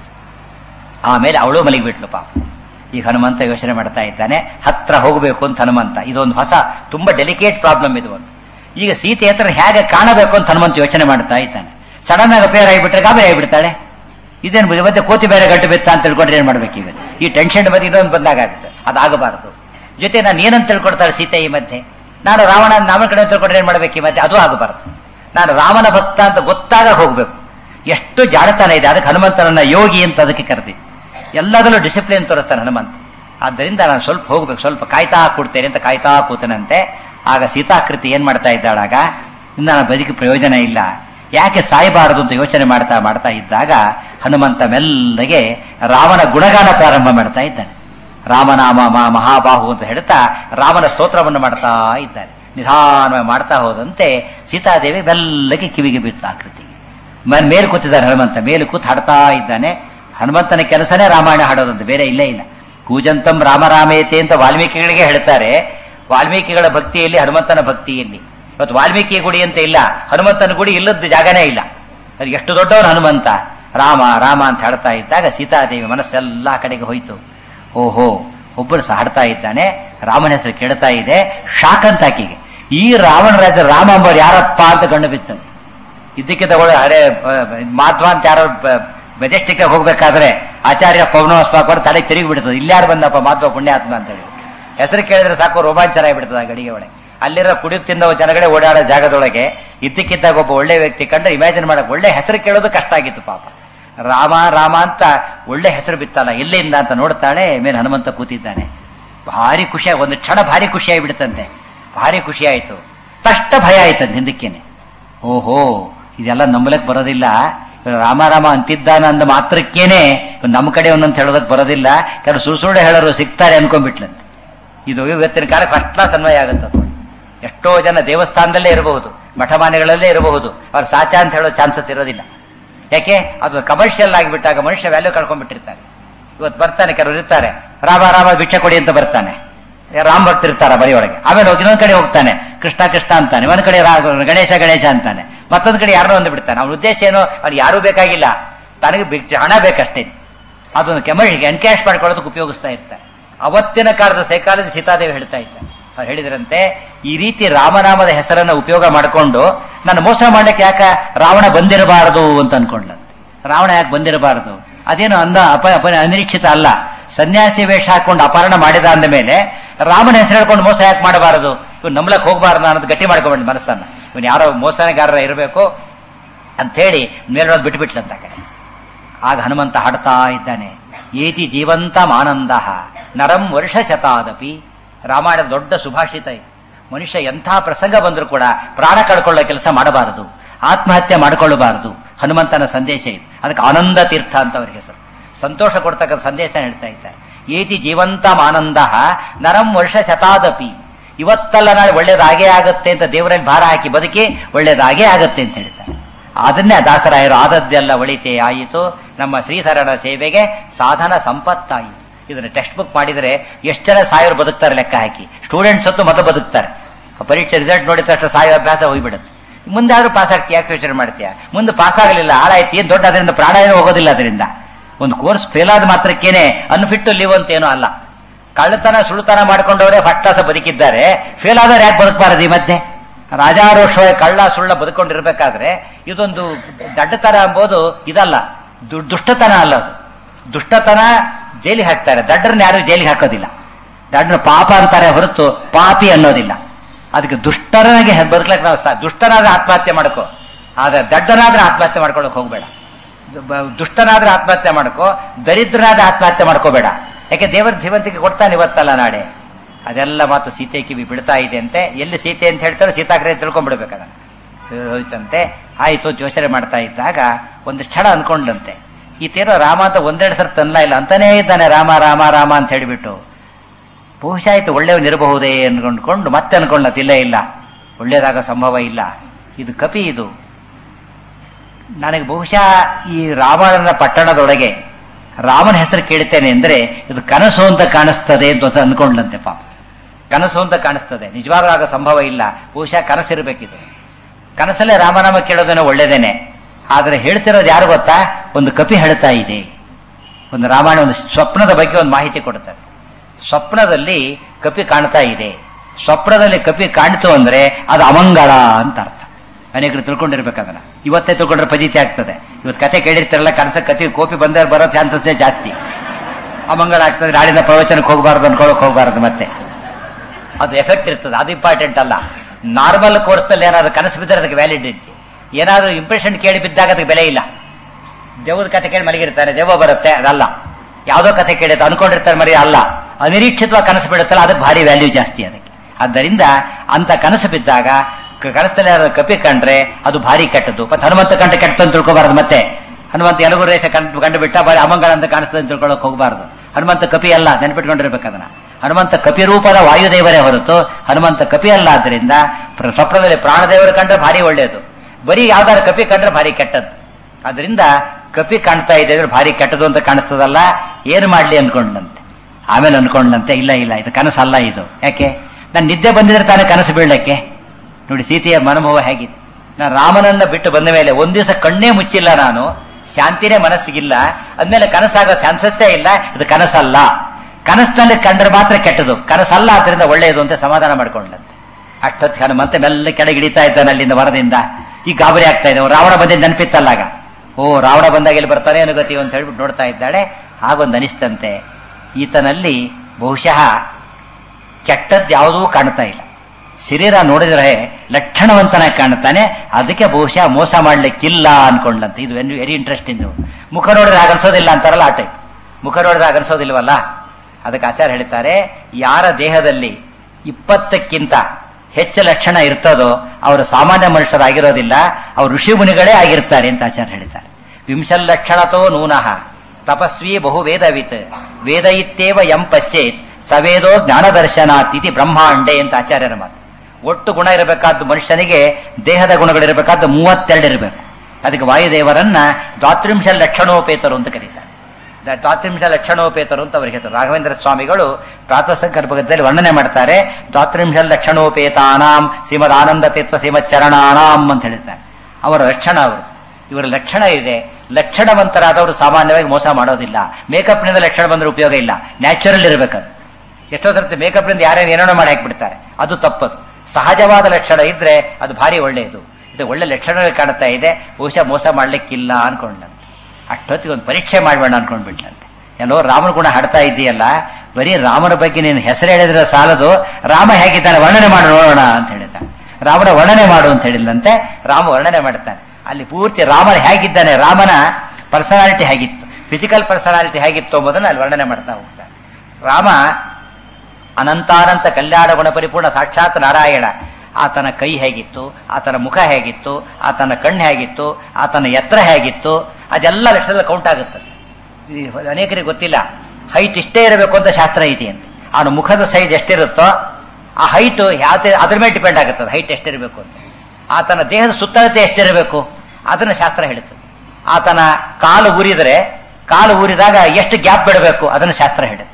ಆಮೇಲೆ ಅವಳು ಮಲಗಿಬಿಟ್ಲು ಪಾಪ ಈಗ ಹನುಮಂತ ಯೋಚನೆ ಮಾಡ್ತಾ ಇದ್ದಾನೆ ಹತ್ರ ಹೋಗಬೇಕು ಅಂತ ಹನುಮಂತ ಇದೊಂದು ಹೊಸ ತುಂಬಾ ಡೆಲಿಕೇಟ್ ಪ್ರಾಬ್ಲಮ್ ಇದು ಒಂದು ಈಗ ಸೀತೆ ಹತ್ರ ಹೇಗೆ ಕಾಣಬೇಕು ಅಂತ ಹನುಮಂತ ಯೋಚನೆ ಮಾಡ್ತಾ ಇದ್ದಾನೆ ಸಡನ್ ಆಗಿ ಅಪೇರ್ ಆಗಿಬಿಟ್ರೆ ಗಾಬರಿ ಆಗಿಬಿಡ್ತಾಳೆ ಇದೇನು ಮತ್ತೆ ಕೋತಿ ಬೇರೆ ಗಂಟು ಬಿತ್ತ ಅಂತ ತಿಳ್ಕೊಂಡ್ರೆ ಏನ್ ಮಾಡ್ಬೇಕು ಈಗ ಈ ಟೆನ್ಷನ್ ಬಗ್ಗೆ ಇನ್ನೊಂದು ಬಂದಾಗ ಆಗುತ್ತೆ ಅದಾಗಬಾರದು ಜೊತೆ ನಾನು ಏನಂತ ತಿಳ್ಕೊಡ್ತಾಳೆ ಸೀತೆ ಈ ಮಧ್ಯೆ ನಾನು ರಾವಣ ನಾಮನ ಕಡೆ ತಿಳ್ಕೊಂಡ್ರೆ ಏನ್ ಮಾಡ್ಬೇಕು ಈ ಮಧ್ಯೆ ಅದು ಆಗಬಾರದು ನಾನು ರಾಮನ ಭಕ್ತ ಅಂತ ಗೊತ್ತಾಗ ಹೋಗ್ಬೇಕು ಎಷ್ಟು ಜಾಣತನ ಇದೆ ಅದಕ್ಕೆ ಹನುಮಂತನನ್ನ ಯೋಗಿ ಅಂತ ಅದಕ್ಕೆ ಕರೆದಿ ಎಲ್ಲದರಲ್ಲೂ ಡಿಸಿಪ್ಲಿನ್ ತೋರಿಸ್ತಾನೆ ಹನುಮಂತ ಆದ್ದರಿಂದ ನಾನು ಸ್ವಲ್ಪ ಹೋಗ್ಬೇಕು ಸ್ವಲ್ಪ ಕಾಯ್ತಾ ಕೊಡ್ತೇನೆ ಅಂತ ಕಾಯ್ತಾ ಕೂತನಂತೆ ಆಗ ಸೀತಾಕೃತಿ ಏನ್ ಮಾಡ್ತಾ ಇದ್ದಾಳಾಗ ಇನ್ನು ನನ್ನ ಬದುಕಿ ಪ್ರಯೋಜನ ಇಲ್ಲ ಯಾಕೆ ಸಾಯಬಾರದು ಅಂತ ಯೋಚನೆ ಮಾಡ್ತಾ ಮಾಡ್ತಾ ಇದ್ದಾಗ ಹನುಮಂತ ಮೆಲ್ಲಗೆ ರಾಮನ ಗುಣಗಾನ ಪ್ರಾರಂಭ ಮಾಡ್ತಾ ಇದ್ದಾನೆ ರಾಮನಾಮ ಮ- ಮಹಾಬಾಹು ಅಂತ ಹೇಳ್ತಾ ರಾಮನ ಸ್ತೋತ್ರವನ್ನು ಮಾಡ್ತಾ ಇದ್ದಾನೆ ನಿಧಾನವಾಗಿ ಮಾಡ್ತಾ ಹೋದಂತೆ ಸೀತಾದೇವಿ ಮೆಲ್ಲಗೆ ಕಿವಿಗೆ ಬಿತ್ತ ಆಕೃತಿ ಮ- ಮೇಲೆ ಕೂತಿದ್ದಾನೆ ಹನುಮಂತ ಮೇಲೆ ಕೂತ್ ಹಾಡ್ತಾ ಇದ್ದಾನೆ ಹನುಮಂತನ ಕೆಲಸನೇ ರಾಮಾಯಣ ಹಾಡೋದಂತ ಬೇರೆ ಇಲ್ಲೇ ಇಲ್ಲ ಕೂಜಂತಂ ರಾಮರಾಮೇತೆ ಅಂತ ವಾಲ್ಮೀಕಿಗಳಿಗೆ ಹೇಳ್ತಾರೆ ವಾಲ್ಮೀಕಿಗಳ ಭಕ್ತಿಯಲ್ಲಿ ಹನುಮಂತನ ಭಕ್ತಿಯಲ್ಲಿ ಇವತ್ತು ವಾಲ್ಮೀಕಿ ಗುಡಿ ಅಂತ ಇಲ್ಲ ಹನುಮಂತನ ಗುಡಿ ಇಲ್ಲದ ಜಾಗನೇ ಇಲ್ಲ ಅದು ಎಷ್ಟು ದೊಡ್ಡವನು ಹನುಮಂತ ರಾಮ ರಾಮ ಅಂತ ಹಾಡ್ತಾ ಇದ್ದಾಗ ಸೀತಾದೇವಿ ಮನಸ್ಸೆಲ್ಲ ಆ ಕಡೆಗೆ ಹೋಯ್ತು ಓಹೋ ಒಬ್ಬರು ಸಹ ಹಾಡ್ತಾ ಇದ್ದಾನೆ ರಾಮನ ಹೆಸರು ಕೇಳ್ತಾ ಇದೆ ಶಾಕ್ ಅಂತ ಆಕೆಗೆ ಈ ರಾವಣ ರಾಜ ರಾಮ ಅಂಬರ್ ಯಾರಪ್ಪ ಅಂತ ಕಂಡು ಬಿತ್ತನು ಇದಕ್ಕೆ ತಗೊಳ್ಳಿ ಅರೆ ಮಾಧ್ವ ಅಂತ ಯಾರೋ ಮೆಜೆಸ್ಟಿಕ್ ಹೋಗ್ಬೇಕಾದ್ರೆ ಆಚಾರ್ಯ ಪೌರ್ಣವಸ್ವಾಕ ತಲೆ ತಿರುಗಿ ಬಿಡ್ತದೆ ಇಲ್ಲಾರು ಬಂದಪ್ಪ ಮಾಧ್ವ ಪುಣ್ಯಾತ್ಮ ಅಂತ ಹೇಳಿ ಹೆಸರು ಕೇಳಿದ್ರೆ ಸಾಕು ರೋಮಾಂಚನ ಆಗಿಬಿಡ್ತದೆ ಆ ಗಡಿಗೆ ಒಳಗೆ ಅಲ್ಲಿರೋ ಕುಡಿಯುತ್ತ ತಿಂದವ ಜನಗಳೇ ಓಡಾಡೋ ಜಾಗದೊಳಗೆ ಇದ್ದಕ್ಕಿದ್ದಾಗ ಒಬ್ಬ ಒಳ್ಳೆ ವ್ಯಕ್ತಿ ಕಂಡ್ರೆ ಇಮ್ಯಾಜಿನ್ ಮಾಡಕ್ ಒಳ್ಳೆ ಹೆಸರು ಕೇಳೋದು ಕಷ್ಟ ಆಗಿತ್ತು ಪಾಪ ರಾಮ ರಾಮ ಅಂತ ಒಳ್ಳೆ ಹೆಸರು ಬಿತ್ತಲ್ಲ ಎಲ್ಲಿಂದ ಅಂತ ನೋಡ್ತಾಳೆ ಮೇಲೆ ಹನುಮಂತ ಕೂತಿದ್ದಾನೆ ಭಾರಿ ಖುಷಿಯಾಗಿ ಒಂದು ಕ್ಷಣ ಭಾರಿ ಖುಷಿಯಾಗಿ ಬಿಡುತ್ತಂತೆ ಭಾರಿ ಖುಷಿ ಆಯ್ತು ತಷ್ಟ ಭಯ ಆಯ್ತಂತೆ ಹಿಂದಕ್ಕೇನೆ ಓಹೋ ಇದೆಲ್ಲ ನಂಬಲಕ್ ಬರೋದಿಲ್ಲ ಇವ್ನು ರಾಮ ರಾಮ ಅಂತಿದ್ದಾನ ಅಂದ ಮಾತ್ರಕ್ಕೇನೆ ಇವ್ನು ನಮ್ಮ ಕಡೆ ಒಂದಂತ ಹೇಳೋದಕ್ ಬರೋದಿಲ್ಲ ಕೆಲವು ಸುಳ್ಳು ಸುಳ್ಳು ಹೇಳೋರು ಸಿಗ್ತಾರೆ ಅನ್ಕೊಂಡ್ಬಿಟ್ಲಂತೆ ಇದು ಇವತ್ತಿನ ಕಾಲ ಫಸ್ಟ್ ಕ್ಲಾಸ್ ಅನ್ವಯ ಆಗುತ್ತೆ ಅದು. ಎಷ್ಟೋ ಜನ ದೇವಸ್ಥಾನದಲ್ಲೇ ಇರಬಹುದು ಮಠಮಾನೆಗಳಲ್ಲೇ ಇರಬಹುದು ಅವ್ರ ಸಾಚ ಅಂತ ಹೇಳೋ ಚಾನ್ಸಸ್ ಇರೋದಿಲ್ಲ ಯಾಕೆ ಅದು ಕಮರ್ಷಿಯಲ್ ಆಗಿಬಿಟ್ಟಾಗ ಮನುಷ್ಯ ವ್ಯಾಲ್ಯೂ ಕಳ್ಕೊಂಡ್ಬಿಟ್ಟಿರ್ತಾನೆ ಇವತ್ತು ಬರ್ತಾನೆ ಕೆಲವರು ಇರ್ತಾರೆ ರಾಮ ರಾಮ ಭಿಕ್ಷೆ ಕೊಡಿ ಅಂತ ಬರ್ತಾನೆ ರಾಮ್ ಭಕ್ತರಿರ್ತಾರ ಬರೆಯೊಳಗೆ ಆಮೇಲೆ ಹೋಗಿ ಇನ್ನೊಂದ್ ಕಡೆ ಹೋಗ್ತಾನೆ ಕೃಷ್ಣ ಕೃಷ್ಣ ಅಂತಾನೆ ಒಂದ್ ಕಡೆ ರಾ- ಗಣೇಶ ಗಣೇಶ ಅಂತಾನೆ ಮತ್ತೊಂದ್ ಕಡೆ ಯಾರೋ ಒಂದು ಬಿಡ್ತಾನೆ ಅವ್ನ ಉದ್ದೇಶ ಏನು ಅವ್ನು ಯಾರೂ ಬೇಕಾಗಿಲ್ಲ ತನಗೆ ಭಿಕ್ಷೆ ಹಣ ಬೇಕಷ್ಟೇ ಅದೊಂದು ಕೆಮರಿಗೆ ಎನ್ಕ್ಯಾಶ್ ಮಾಡ್ಕೊಳ್ಳೋದಕ್ಕೆ ಉಪಯೋಗಿಸ್ತಾ ಇರ್ತಾರೆ ಅವತ್ತಿನ ಕಾಲದ ಸೈಕಾಲಜಿ ಸೀತಾದೇವಿ ಹೇಳ್ತಾ ಇದ್ದಾರೆ ಅವ್ರು ಹೇಳಿದ್ರಂತೆ ಈ ರೀತಿ ರಾಮನಾಮದ ಹೆಸರನ್ನ ಉಪಯೋಗ ಮಾಡಿಕೊಂಡು ನಾನು ಮೋಸ ಮಾಡ್ಲಿಕ್ಕೆ ಯಾಕ ರಾವಣ ಬಂದಿರಬಾರದು ಅಂತ ಅನ್ಕೊಂಡ್ಲಂತೆ ರಾವಣ ಯಾಕೆ ಬಂದಿರಬಾರದು ಅದೇನು ಅಂದ ಅಪ ಅಪ ಅನಿರೀಕ್ಷಿತ ಅಲ್ಲ ಸನ್ಯಾಸಿ ವೇಷ ಹಾಕೊಂಡು ಅಪಹರಣ ಮಾಡಿದ ಅಂದ ಮೇಲೆ ರಾಮನ ಹೆಸರು ಹೇಳ್ಕೊಂಡು ಮೋಸ ಯಾಕೆ ಮಾಡಬಾರದು ಇವ್ನು ನಂಬ್ಲಕ್ ಹೋಗಬಾರದು ಅನ್ನೋದು ಗಟ್ಟಿ ಮಾಡ್ಕೊಂಡ್ ಮನಸ್ಸನ್ನ ಇವನು ಯಾರೋ ಮೋಸಗಾರರ ಇರಬೇಕು ಅಂತ ಹೇಳಿ ಮೇಲೋದ್ ಬಿಟ್ಬಿಟ್ಲಂತ ಆ ಕಡೆ ಆಗ ಹನುಮಂತ ಹಾಡ್ತಾ ಇದ್ದಾನೆ ಏತಿ ಜೀವಂತ ಮಾನಂದ ನರಂ ವರ್ಷ ಶತಾದಪಿ ರಾಮಾಯಣದ ದೊಡ್ಡ ಸುಭಾಷಿತ ಇದೆ ಮನುಷ್ಯ ಎಂಥ ಪ್ರಸಂಗ ಬಂದರೂ ಕೂಡ ಪ್ರಾಣ ಕಳ್ಕೊಳ್ಳೋ ಕೆಲಸ ಮಾಡಬಾರದು ಆತ್ಮಹತ್ಯೆ ಮಾಡಿಕೊಳ್ಳಬಾರದು ಹನುಮಂತನ ಸಂದೇಶ ಇದೆ ಅದಕ್ಕೆ ಆನಂದ ತೀರ್ಥ ಅಂತ ಅವ್ರಿಗೆ ಹೆಸರು ಸಂತೋಷ ಕೊಡ್ತಕ್ಕಂಥ ಸಂದೇಶ ಹೇಳ್ತಾ ಇದ್ದಾರೆ ಏತಿ ಜೀವಂತ ಆನಂದ ನರಂ ವರ್ಷ ಶತಾದಪಿ ಇವತ್ತಲ್ಲ ನಾಳೆ ಒಳ್ಳೇದಾಗೇ ಆಗತ್ತೆ ಅಂತ ದೇವರಲ್ಲಿ ಭಾರ ಹಾಕಿ ಬದುಕಿ ಒಳ್ಳೇದಾಗೇ ಆಗತ್ತೆ ಅಂತ ಹೇಳ್ತಾರೆ ಅದನ್ನೇ ದಾಸರಾಯರು ಆದದ್ದೆಲ್ಲ ಒಳಿತೆ ಆಯಿತು ನಮ್ಮ ಶ್ರೀಧರನ ಸೇವೆಗೆ ಸಾಧನ ಸಂಪತ್ತಾಯಿತು ಇದನ್ನ ಟೆಕ್ಸ್ಟ್ ಬುಕ್ ಮಾಡಿದರೆ ಎಷ್ಟು ಜನ ಸಾವಿರ ಬದುಕ್ತಾರೆ ಲೆಕ್ಕ ಹಾಕಿ ಸ್ಟೂಡೆಂಟ್ಸ್ ಹೊತ್ತು ಮೊದಲು ಬದುಕ್ತಾರೆ ಪರೀಕ್ಷೆ ರಿಸಲ್ಟ್ ನೋಡಿದ ತಕ್ಷಣ ಸಾಯೋ ಅಭ್ಯಾಸ ಹೋಗ್ಬಿಡುತ್ತೆ ಮುಂದೆ ಆದ್ರೂ ಪಾಸ್ ಆಗ್ತೀಯ ಯಾಕೆ ಯೋಚನೆ ಮಾಡ್ತೀಯ ಮುಂದೆ ಪಾಸ್ ಆಗಲಿಲ್ಲ ಹಾಳಾಯ್ತು ಏನ್ ದೊಡ್ಡ ಅದರಿಂದ ಪ್ರಾಣ ಏನೂ ಹೋಗೋದಿಲ್ಲ ಅದರಿಂದ ಒಂದು ಕೋರ್ಸ್ ಫೇಲ್ ಆದ ಮಾತ್ರಕ್ಕೇನೆ ಅನ್ಫಿಟ್ ಲಿವ್ ಅಂತ ಏನೋ ಅಲ್ಲ ಕಳ್ಳತನ ಸುಳ್ತನ ಮಾಡ್ಕೊಂಡವರೇ ಫಸ್ಟ್ ಕ್ಲಾಸ್ ಬದುಕಿದ್ದಾರೆ ಫೇಲ್ ಆದವ್ರು ಯಾಕೆ ಬದುಕಬಾರದು ಈ ಮಧ್ಯೆ ರಾಜಾರೋಷವಾಗಿ ಕಳ್ಳ ಸುಳ್ಳ ಬದುಕೊಂಡಿರ್ಬೇಕಾದ್ರೆ ಇದೊಂದು ದಡ್ಡತನ ಎಂಬುದು ಇದಲ್ಲ ದು- ದುಷ್ಟತನ ಅಲ್ಲ ಅದು ದುಷ್ಟತನ ಜೈಲಿಗೆ ಹಾಕ್ತಾರೆ ದಡ್ಡರನ್ನ ಯಾರು ಜೈಲಿಗೆ ಹಾಕೋದಿಲ್ಲ ದಡ್ಡನ ಪಾಪ ಅಂತಾರೆ ಹೊರತು ಪಾಪಿ ಅನ್ನೋದಿಲ್ಲ ಅದಕ್ಕೆ ದುಷ್ಟರನಿಗೆ ಬದುಕಲಿಕ್ಕೆ ನಾವು ಸಾ- ದುಷ್ಟನಾದ್ರೆ ಆತ್ಮಹತ್ಯೆ ಮಾಡ್ಕೋ ಆದ್ರೆ ದಡ್ಡನಾದ್ರೆ ಆತ್ಮಹತ್ಯೆ ಮಾಡ್ಕೊಳಕ್ ಹೋಗ್ಬೇಡ ಬ- ದುಷ್ಟನಾದ್ರೆ ಆತ್ಮಹತ್ಯೆ ಮಾಡ್ಕೋ ದರಿದ್ರನಾದ್ರೆ ಆತ್ಮಹತ್ಯೆ ಮಾಡ್ಕೋಬೇಡ ಯಾಕೆ ದೇವರ ಜೀವಂತಿಕೆ ಕೊಡ್ತಾನೆ ಇವತ್ತಲ್ಲ ನಾಳೆ ಅದೆಲ್ಲ ಮಾತು ಸೀತೆ ಕಿವಿ ಬಿಡ್ತಾ ಇದೆ ಅಂತೆ ಎಲ್ಲಿ ಸೀತೆ ಅಂತ ಹೇಳ್ತಾರೆ ಸೀತಾಗ್ರಹ ತಿಳ್ಕೊಂಡ್ಬಿಡ್ಬೇಕದ ಹೋಯ್ತಂತೆ ಆಯ್ತು ಅಂತ ಯೋಚನೆ ಮಾಡ್ತಾ ಇದ್ದಾಗ ಒಂದು ಕ್ಷಣ ಅನ್ಕೊಂಡಂತೆ ಈತೇನೋ ರಾಮ ಅಂತ ಒಂದೆರಡು ಸರ್ ತನ್ನಲ ಇಲ್ಲ ಅಂತಾನೇ ಇದ್ದಾನೆ ರಾಮ ರಾಮ ರಾಮ ಅಂತ ಹೇಳಿಬಿಟ್ಟು ಬಹುಶಃ ಆಯ್ತು ಒಳ್ಳೆಯವನಿರಬಹುದೇ ಅನ್ಕೊಂಡ್ಕೊಂಡು ಮತ್ತೆ ಅನ್ಕೊಂಡತ್ ಇಲ್ಲ ಇಲ್ಲ ಒಳ್ಳೇದಾಗ ಸಂಭವ ಇಲ್ಲ ಇದು ಕಪಿ ಇದು ನನಗೆ ಬಹುಶಃ ಈ ರಾವಣನ ಪಟ್ಟಣದೊಳಗೆ ರಾಮನ ಹೆಸರು ಕೇಳ್ತೇನೆ ಅಂದ್ರೆ ಇದು ಕನಸು ಅಂತ ಕಾಣಿಸ್ತದೆ ಅಂತ ಅನ್ಕೊಂಡ್ಲಂತೆ ಪಾಪ ಕನಸು ಅಂತ ಕಾಣಿಸ್ತದೆ ನಿಜವಾಗ್ಲೂ ಆಗ ಸಂಭವ ಇಲ್ಲ ಬಹುಶಃ ಕನಸಿರ್ಬೇಕಿದೆ ಕನಸಲ್ಲೇ ರಾಮನಾಮ ಕೇಳೋದೇನೋ ಒಳ್ಳೇದೇನೆ ಆದ್ರೆ ಹೇಳ್ತಿರೋದು ಯಾರು ಗೊತ್ತಾ ಒಂದು ಕಪಿ ಹೇಳ್ತಾ ಇದೆ ಒಂದು ರಾಮಾಯಣ ಒಂದು ಸ್ವಪ್ನದ ಬಗ್ಗೆ ಒಂದು ಮಾಹಿತಿ ಕೊಡುತ್ತದೆ ಸ್ವಪ್ನದಲ್ಲಿ ಕಪಿ ಕಾಣ್ತಾ ಇದೆ ಸ್ವಪ್ನದಲ್ಲಿ ಕಪಿ ಕಾಣ್ತು ಅಂದ್ರೆ ಅದು ಅಮಂಗಳ ಅಂತ ಅರ್ಥ ಅನೇಕರು ತಿಳ್ಕೊಂಡಿರ್ಬೇಕದನ್ನ ಇವತ್ತೇ ತಿಳ್ಕೊಂಡ್ರೆ ಪದೀತಿ ಆಗ್ತದೆ ಇವತ್ತು ಕತೆ ಕೇಳಿರ್ತಾರಲ್ಲ ಕನಸ ಕತೆ ಕೋಪಿ ಬಂದ ಬರೋ ಚಾನ್ಸಸ್ಸೇ ಜಾಸ್ತಿ ಅಮಂಗಳ ಆಗ್ತದೆ ನಾಳಿನ ಪ್ರವಚನಕ್ಕೆ ಹೋಗಬಾರ್ದು ಅನ್ಕೊಳಕ್ ಹೋಗಬಾರ್ದು ಮತ್ತೆ ಅದು ಎಫೆಕ್ಟ್ ಇರ್ತದೆ ಅದು ಇಂಪಾರ್ಟೆಂಟ್ ಅಲ್ಲ ನಾರ್ಮಲ್ ಕೋರ್ಸ್ನಲ್ಲಿ ಏನಾದ್ರು ಕನಸು ಬಿದ್ದರೆ ಅದಕ್ಕೆ ವ್ಯಾಲಿಡಿಟಿ ಏನಾದ್ರು ಇಂಪ್ರೆಷನ್ ಕೇಳಿ ಬಿದ್ದಾಗ ಅದಕ್ಕೆ ಬೆಲೆ ಇಲ್ಲ ದೇವದ ಕತೆ ಕೇಳಿ ಮಲಗಿರ್ತಾನೆ ದೇವ ಬರುತ್ತೆ ಅದಲ್ಲ ಯಾವುದೋ ಕತೆ ಕೇಳಿದ್ರೆ ಅನ್ಕೊಂಡಿರ್ತಾರೆ ಮರಿ ಅಲ್ಲ ಅನಿರೀಕ್ಷಿತವಾಗಿ ಕನಸು ಬಿಡುತ್ತಲ್ಲ ಅದಕ್ಕೆ ಭಾರಿ ವ್ಯಾಲ್ಯೂ ಜಾಸ್ತಿ ಅದಕ್ಕೆ ಆದ್ದರಿಂದ ಅಂತ ಕನಸು ಬಿದ್ದಾಗ ಕ- ಕನಸಲ್ಲಿ ಯಾರಾದ್ರು ಕಪಿ ಕಂಡ್ರೆ ಅದು ಭಾರಿ ಕೆಟ್ಟದ್ದು ಮತ್ತೆ ಹನುಮಂತ ಕಂಡ ಕೆಟ್ಟ ಅಂತ ತಿಳ್ಕೊಬಾರ್ದು ಮತ್ತೆ ಹನುಮಂತ ಎಲಗು ರೇಷ ಕಂಡು ಕಂಡು ಬಿಟ್ಟ ಬಾರಿ ಅಮಂಗಳ ಅಂತ ಕಾಣಿಸ್ತದೆ ಅಂತ ತಿಳ್ಕೊಳಕ್ ಹೋಗಬಾರ್ದು ಹನುಮಂತ ಕಪಿ ಅಲ್ಲ ನೆನ್ಪಿಟ್ಕೊಂಡಿರ್ಬೇಕು ಅದನ್ನ ಹನುಮಂತ ಕಪಿ ರೂಪದ ವಾಯುದೇವರೇ ಹೊರತು ಹನುಮಂತ ಕಪಿ ಅಲ್ಲ ಆದ್ದರಿಂದ ಪ್ರ- ಸ್ವಪ್ನದಲ್ಲಿ ಪ್ರಾಣದೇವರು ಕಂಡ್ರೆ ಭಾರಿ ಒಳ್ಳೆಯದು ಬರೀ ಯಾವ್ದಾರು ಕಪಿ ಕಂಡ್ರೆ ಭಾರಿ ಕೆಟ್ಟದ್ದು ಅದರಿಂದ ಕಪಿ ಕಾಣ್ತಾ ಇದೆ ಅಂದ್ರೆ ಭಾರಿ ಕೆಟ್ಟದು ಅಂತ ಕಾಣಿಸ್ತದಲ್ಲ ಏನು ಮಾಡ್ಲಿ ಅನ್ಕೊಂಡಂತೆ ಆಮೇಲೆ ಅನ್ಕೊಂಡಂತೆ ಇಲ್ಲ ಇಲ್ಲ ಇದು ಕನಸಲ್ಲ ಇದು ಯಾಕೆ ನಾನು ನಿದ್ದೆ ಬಂದಿದ್ರೆ ತಾನೇ ಕನಸು ಬೀಳಕ್ಕೆ ನೋಡಿ ಸೀತೆಯ ಮನೋಭಾವ ಹೇಗಿದೆ ನಾನು ರಾಮನನ್ನ ಬಿಟ್ಟು ಬಂದ ಮೇಲೆ ಒಂದ್ ದಿವಸ ಕಣ್ಣೇ ಮುಚ್ಚಿಲ್ಲ ನಾನು ಶಾಂತಿನೇ ಮನಸ್ಸಿಗಿಲ್ಲ ಅದ್ಮೇಲೆ ಕನಸಾಗೋ ಚಾನ್ಸಸ್ಸೇ ಇಲ್ಲ ಇದು ಕನಸಲ್ಲ ಕನಸಿನಲ್ಲಿ ಕಂಡ್ರೆ ಮಾತ್ರ ಕೆಟ್ಟದು ಕನಸಲ್ಲ ಆದ್ರಿಂದ ಒಳ್ಳೆಯದು ಅಂತ ಸಮಾಧಾನ ಮಾಡ್ಕೊಂಡಂತೆ ಅಷ್ಟೊತ್ತಿಗೆ ಹನುಮಂತ ಮೆಲ್ಲ ಕೆಳಗೆ ಇಳಿತಾ ಇದ್ದಾನೆ ಅಲ್ಲಿಂದ ವರದಿಂದ ಈಗ ಗಾಬರಿ ಆಗ್ತಾ ಇದೆ ರಾವಣ ಬಂದಿದ್ದು ನೆನಪಿತ್ತಲ್ಲ ಆಗ ಓ ರಾವಣ ಬಂದಾಗ ಇಲ್ಲಿ ಬರ್ತಾನೆ ಅನ್ನೋ ಗತಿ ಅಂತ ಹೇಳ್ಬಿಟ್ಟು ನೋಡ್ತಾ ಇದ್ದಾಳೆ ಹಾಗೊಂದು ಅನಿಸ್ತಂತೆ ಈತನಲ್ಲಿ ಬಹುಶಃ ಕೆಟ್ಟದ್ದು ಯಾವುದೂ ಕಾಣ್ತಾ ಇಲ್ಲ ಶರೀರ ನೋಡಿದ್ರೆ ಲಕ್ಷಣವಂತನಾಗಿ ಕಾಣ್ತಾನೆ ಅದಕ್ಕೆ ಬಹುಶಃ ಮೋಸ ಮಾಡ್ಲಿಕ್ಕಿಲ್ಲ ಅನ್ಕೊಂಡ್ಲಂತೆ ಇದು ವೆರಿ ಇಂಟ್ರೆಸ್ಟಿಂಗ್ ಮುಖ ನೋಡಿದ್ರೆ ಹಾಗೆ ಅನ್ಸೋದಿಲ್ಲ ಅಂತಾರಲ್ಲ ಆ ಟೈಪ್ ಮುಖ ನೋಡಿದ್ರೆ ಹಾಗೆ ಅನ್ಸೋದಿಲ್ವಲ್ಲ ಅದಕ್ಕೆ ಆಚಾರ್ಯ ಹೇಳ್ತಾರೆ ಯಾರ ದೇಹದಲ್ಲಿ ಇಪ್ಪತ್ತಕ್ಕಿಂತ ಹೆಚ್ಚು ಲಕ್ಷಣ ಇರ್ತದೋ ಅವರು ಸಾಮಾನ್ಯ ಮನುಷ್ಯರಾಗಿರೋದಿಲ್ಲ ಅವರು ಋಷಿ ಮುನಿಗಳೇ ಆಗಿರ್ತಾರೆ ಅಂತ ಆಚಾರ್ಯ ಹೇಳ್ತಾರೆ ವಿಂಶಲ್ಲಕ್ಷಣತೋ ನೂನಃ ತಪಸ್ವಿ ಬಹು ವೇದವಿತ್ ವೇದ ಇತ್ತೇವ ಎಂ ಪಶ್ಯೇತ್ ಸವೇದೋ ಜ್ಞಾನದರ್ಶನಾತ್ ಇತಿ ಬ್ರಹ್ಮಾಂಡೆ ಅಂತ ಆಚಾರ್ಯರ ಮಾತು ಒಟ್ಟು ಗುಣ ಇರಬೇಕಾದ್ದು ಮನುಷ್ಯನಿಗೆ ದೇಹದ ಗುಣಗಳಿರಬೇಕಾದ್ದು ಮೂವತ್ತೆರಡು ಇರಬೇಕು ಅದಕ್ಕೆ ವಾಯುದೇವರನ್ನ ದ್ವಾತ್ರಿಂಶ ಲಕ್ಷಣೋಪೇತರು ಅಂತ ಕರೀತಾರೆ ದ- ದ್ವಾತ್ರಿಂಶ ಲಕ್ಷಣೋಪೇತರು ಅಂತ ಅವರಿಗೆ ಹೇಳ್ತಾರೆ ರಾಘವೇಂದ್ರ ಸ್ವಾಮಿಗಳು ಪ್ರಾತಸಂಕಲ್ಪದಲ್ಲಿ ವರ್ಣನೆ ಮಾಡ್ತಾರೆ ದ್ವಾತ್ರಿಂಶ ಲಕ್ಷಣೋಪೇತಾನಾಂ ಶ್ರೀಮದ್ ಆನಂದ ತೀರ್ಥ ಶ್ರೀಮದ್ ಚರಣಾನಾಂ ಅಂತ ಹೇಳ್ತಾರೆ ಅವರ ಲಕ್ಷಣ ಅವರು ಇವರ ಲಕ್ಷಣ ಇದೆ ಲಕ್ಷಣವಂತರಾದವರು ಸಾಮಾನ್ಯವಾಗಿ ಮೋಸ ಮಾಡೋದಿಲ್ಲ ಮೇಕಪ್ನಿಂದ ಲಕ್ಷಣ ಬಂದ್ರೆ ಉಪಯೋಗ ಇಲ್ಲ ನ್ಯಾಚುರಲ್ ಇರಬೇಕದು ಎಷ್ಟೋ ಸರ್ತಿ ಮೇಕಪ್ನಿಂದ ಯಾರೇನು ಏನೇನೋ ಮಾಡಿ ಹಾಕ್ಬಿಡ್ತಾರೆ ಅದು ತಪ್ಪದು ಸಹಜವಾದ ಲಕ್ಷಣ ಇದ್ರೆ ಅದು ಭಾರಿ ಒಳ್ಳೆಯದು ಇದು ಒಳ್ಳೆ ಲಕ್ಷಣಗಳು ಕಾಣ್ತಾ ಇದೆ ಬಹುಶಃ ಮೋಸ ಮಾಡ್ಲಿಕ್ಕಿಲ್ಲ ಅನ್ಕೊಂಡಂತೆ ಅಷ್ಟೊತ್ತಿಗೆ ಒಂದು ಪರೀಕ್ಷೆ ಮಾಡಬೇಡ ಅನ್ಕೊಂಡ್ಬಿಟ್ಲಂತೆ ಎಲ್ಲೋ ರಾಮನ ಗುಣ ಹಾಡ್ತಾ ಇದ್ದೀಯಲ್ಲ ಬರೀ ರಾಮನ ಬಗ್ಗೆ ನೀನು ಹೆಸರು ಹೇಳಿದ್ರೆ ಸಾಲದು ರಾಮ ಹೇಗಿದ್ದಾನೆ ವರ್ಣನೆ ಮಾಡಿ ನೋಡೋಣ ಅಂತ ಹೇಳಿದ ರಾಮನ ವರ್ಣನೆ ಮಾಡು ಅಂತ ಹೇಳಿಲ್ಲಂತೆ ರಾಮ ವರ್ಣನೆ ಮಾಡ್ತಾನೆ ಅಲ್ಲಿ ಪೂರ್ತಿ ರಾಮನ ಹೇಗಿದ್ದಾನೆ ರಾಮನ ಪರ್ಸನಾಲಿಟಿ ಹೇಗಿತ್ತು ಫಿಸಿಕಲ್ ಪರ್ಸನಾಲಿಟಿ ಹೇಗಿತ್ತು ಎಂಬುದನ್ನು ಅಲ್ಲಿ ವರ್ಣನೆ ಮಾಡ್ತಾ ಹೋಗ್ತಾನೆ ರಾಮ ಅನಂತಾನಂತ ಕಲ್ಯಾಣ ಗುಣ ಪರಿಪೂರ್ಣ ಸಾಕ್ಷಾತ್ ನಾರಾಯಣ ಆತನ ಕೈ ಹೇಗಿತ್ತು ಆತನ ಮುಖ ಹೇಗಿತ್ತು ಆತನ ಕಣ್ಣು ಹೇಗಿತ್ತು ಆತನ ಎತ್ತರ ಹೇಗಿತ್ತು ಅದೆಲ್ಲ ಲಕ್ಷದಲ್ಲಿ ಕೌಂಟ್ ಆಗುತ್ತೆ ಈ ಅನೇಕರಿಗೆ ಗೊತ್ತಿಲ್ಲ ಹೈಟ್ ಇಷ್ಟೇ ಇರಬೇಕು ಅಂತ ಶಾಸ್ತ್ರ ಐತಿ ಅಂತ ಅವನ ಮುಖದ ಸೈಜ್ ಎಷ್ಟಿರುತ್ತೋ ಆ ಹೈಟ್ ಯಾವ ಅದ್ರ ಮೇಲೆ ಡಿಪೆಂಡ್ ಆಗುತ್ತದೆ ಹೈಟ್ ಎಷ್ಟಿರಬೇಕು ಅಂತ ಆತನ ದೇಹದ ಸುತ್ತಳತೆ ಎಷ್ಟಿರಬೇಕು ಅದನ್ನ ಶಾಸ್ತ್ರ ಹೇಳುತ್ತದೆ ಆತನ ಕಾಲು ಊರಿದರೆ ಕಾಲು ಊರಿದಾಗ ಎಷ್ಟು ಗ್ಯಾಪ್ ಬಿಡಬೇಕು ಅದನ್ನು ಶಾಸ್ತ್ರ ಹೇಳುತ್ತೆ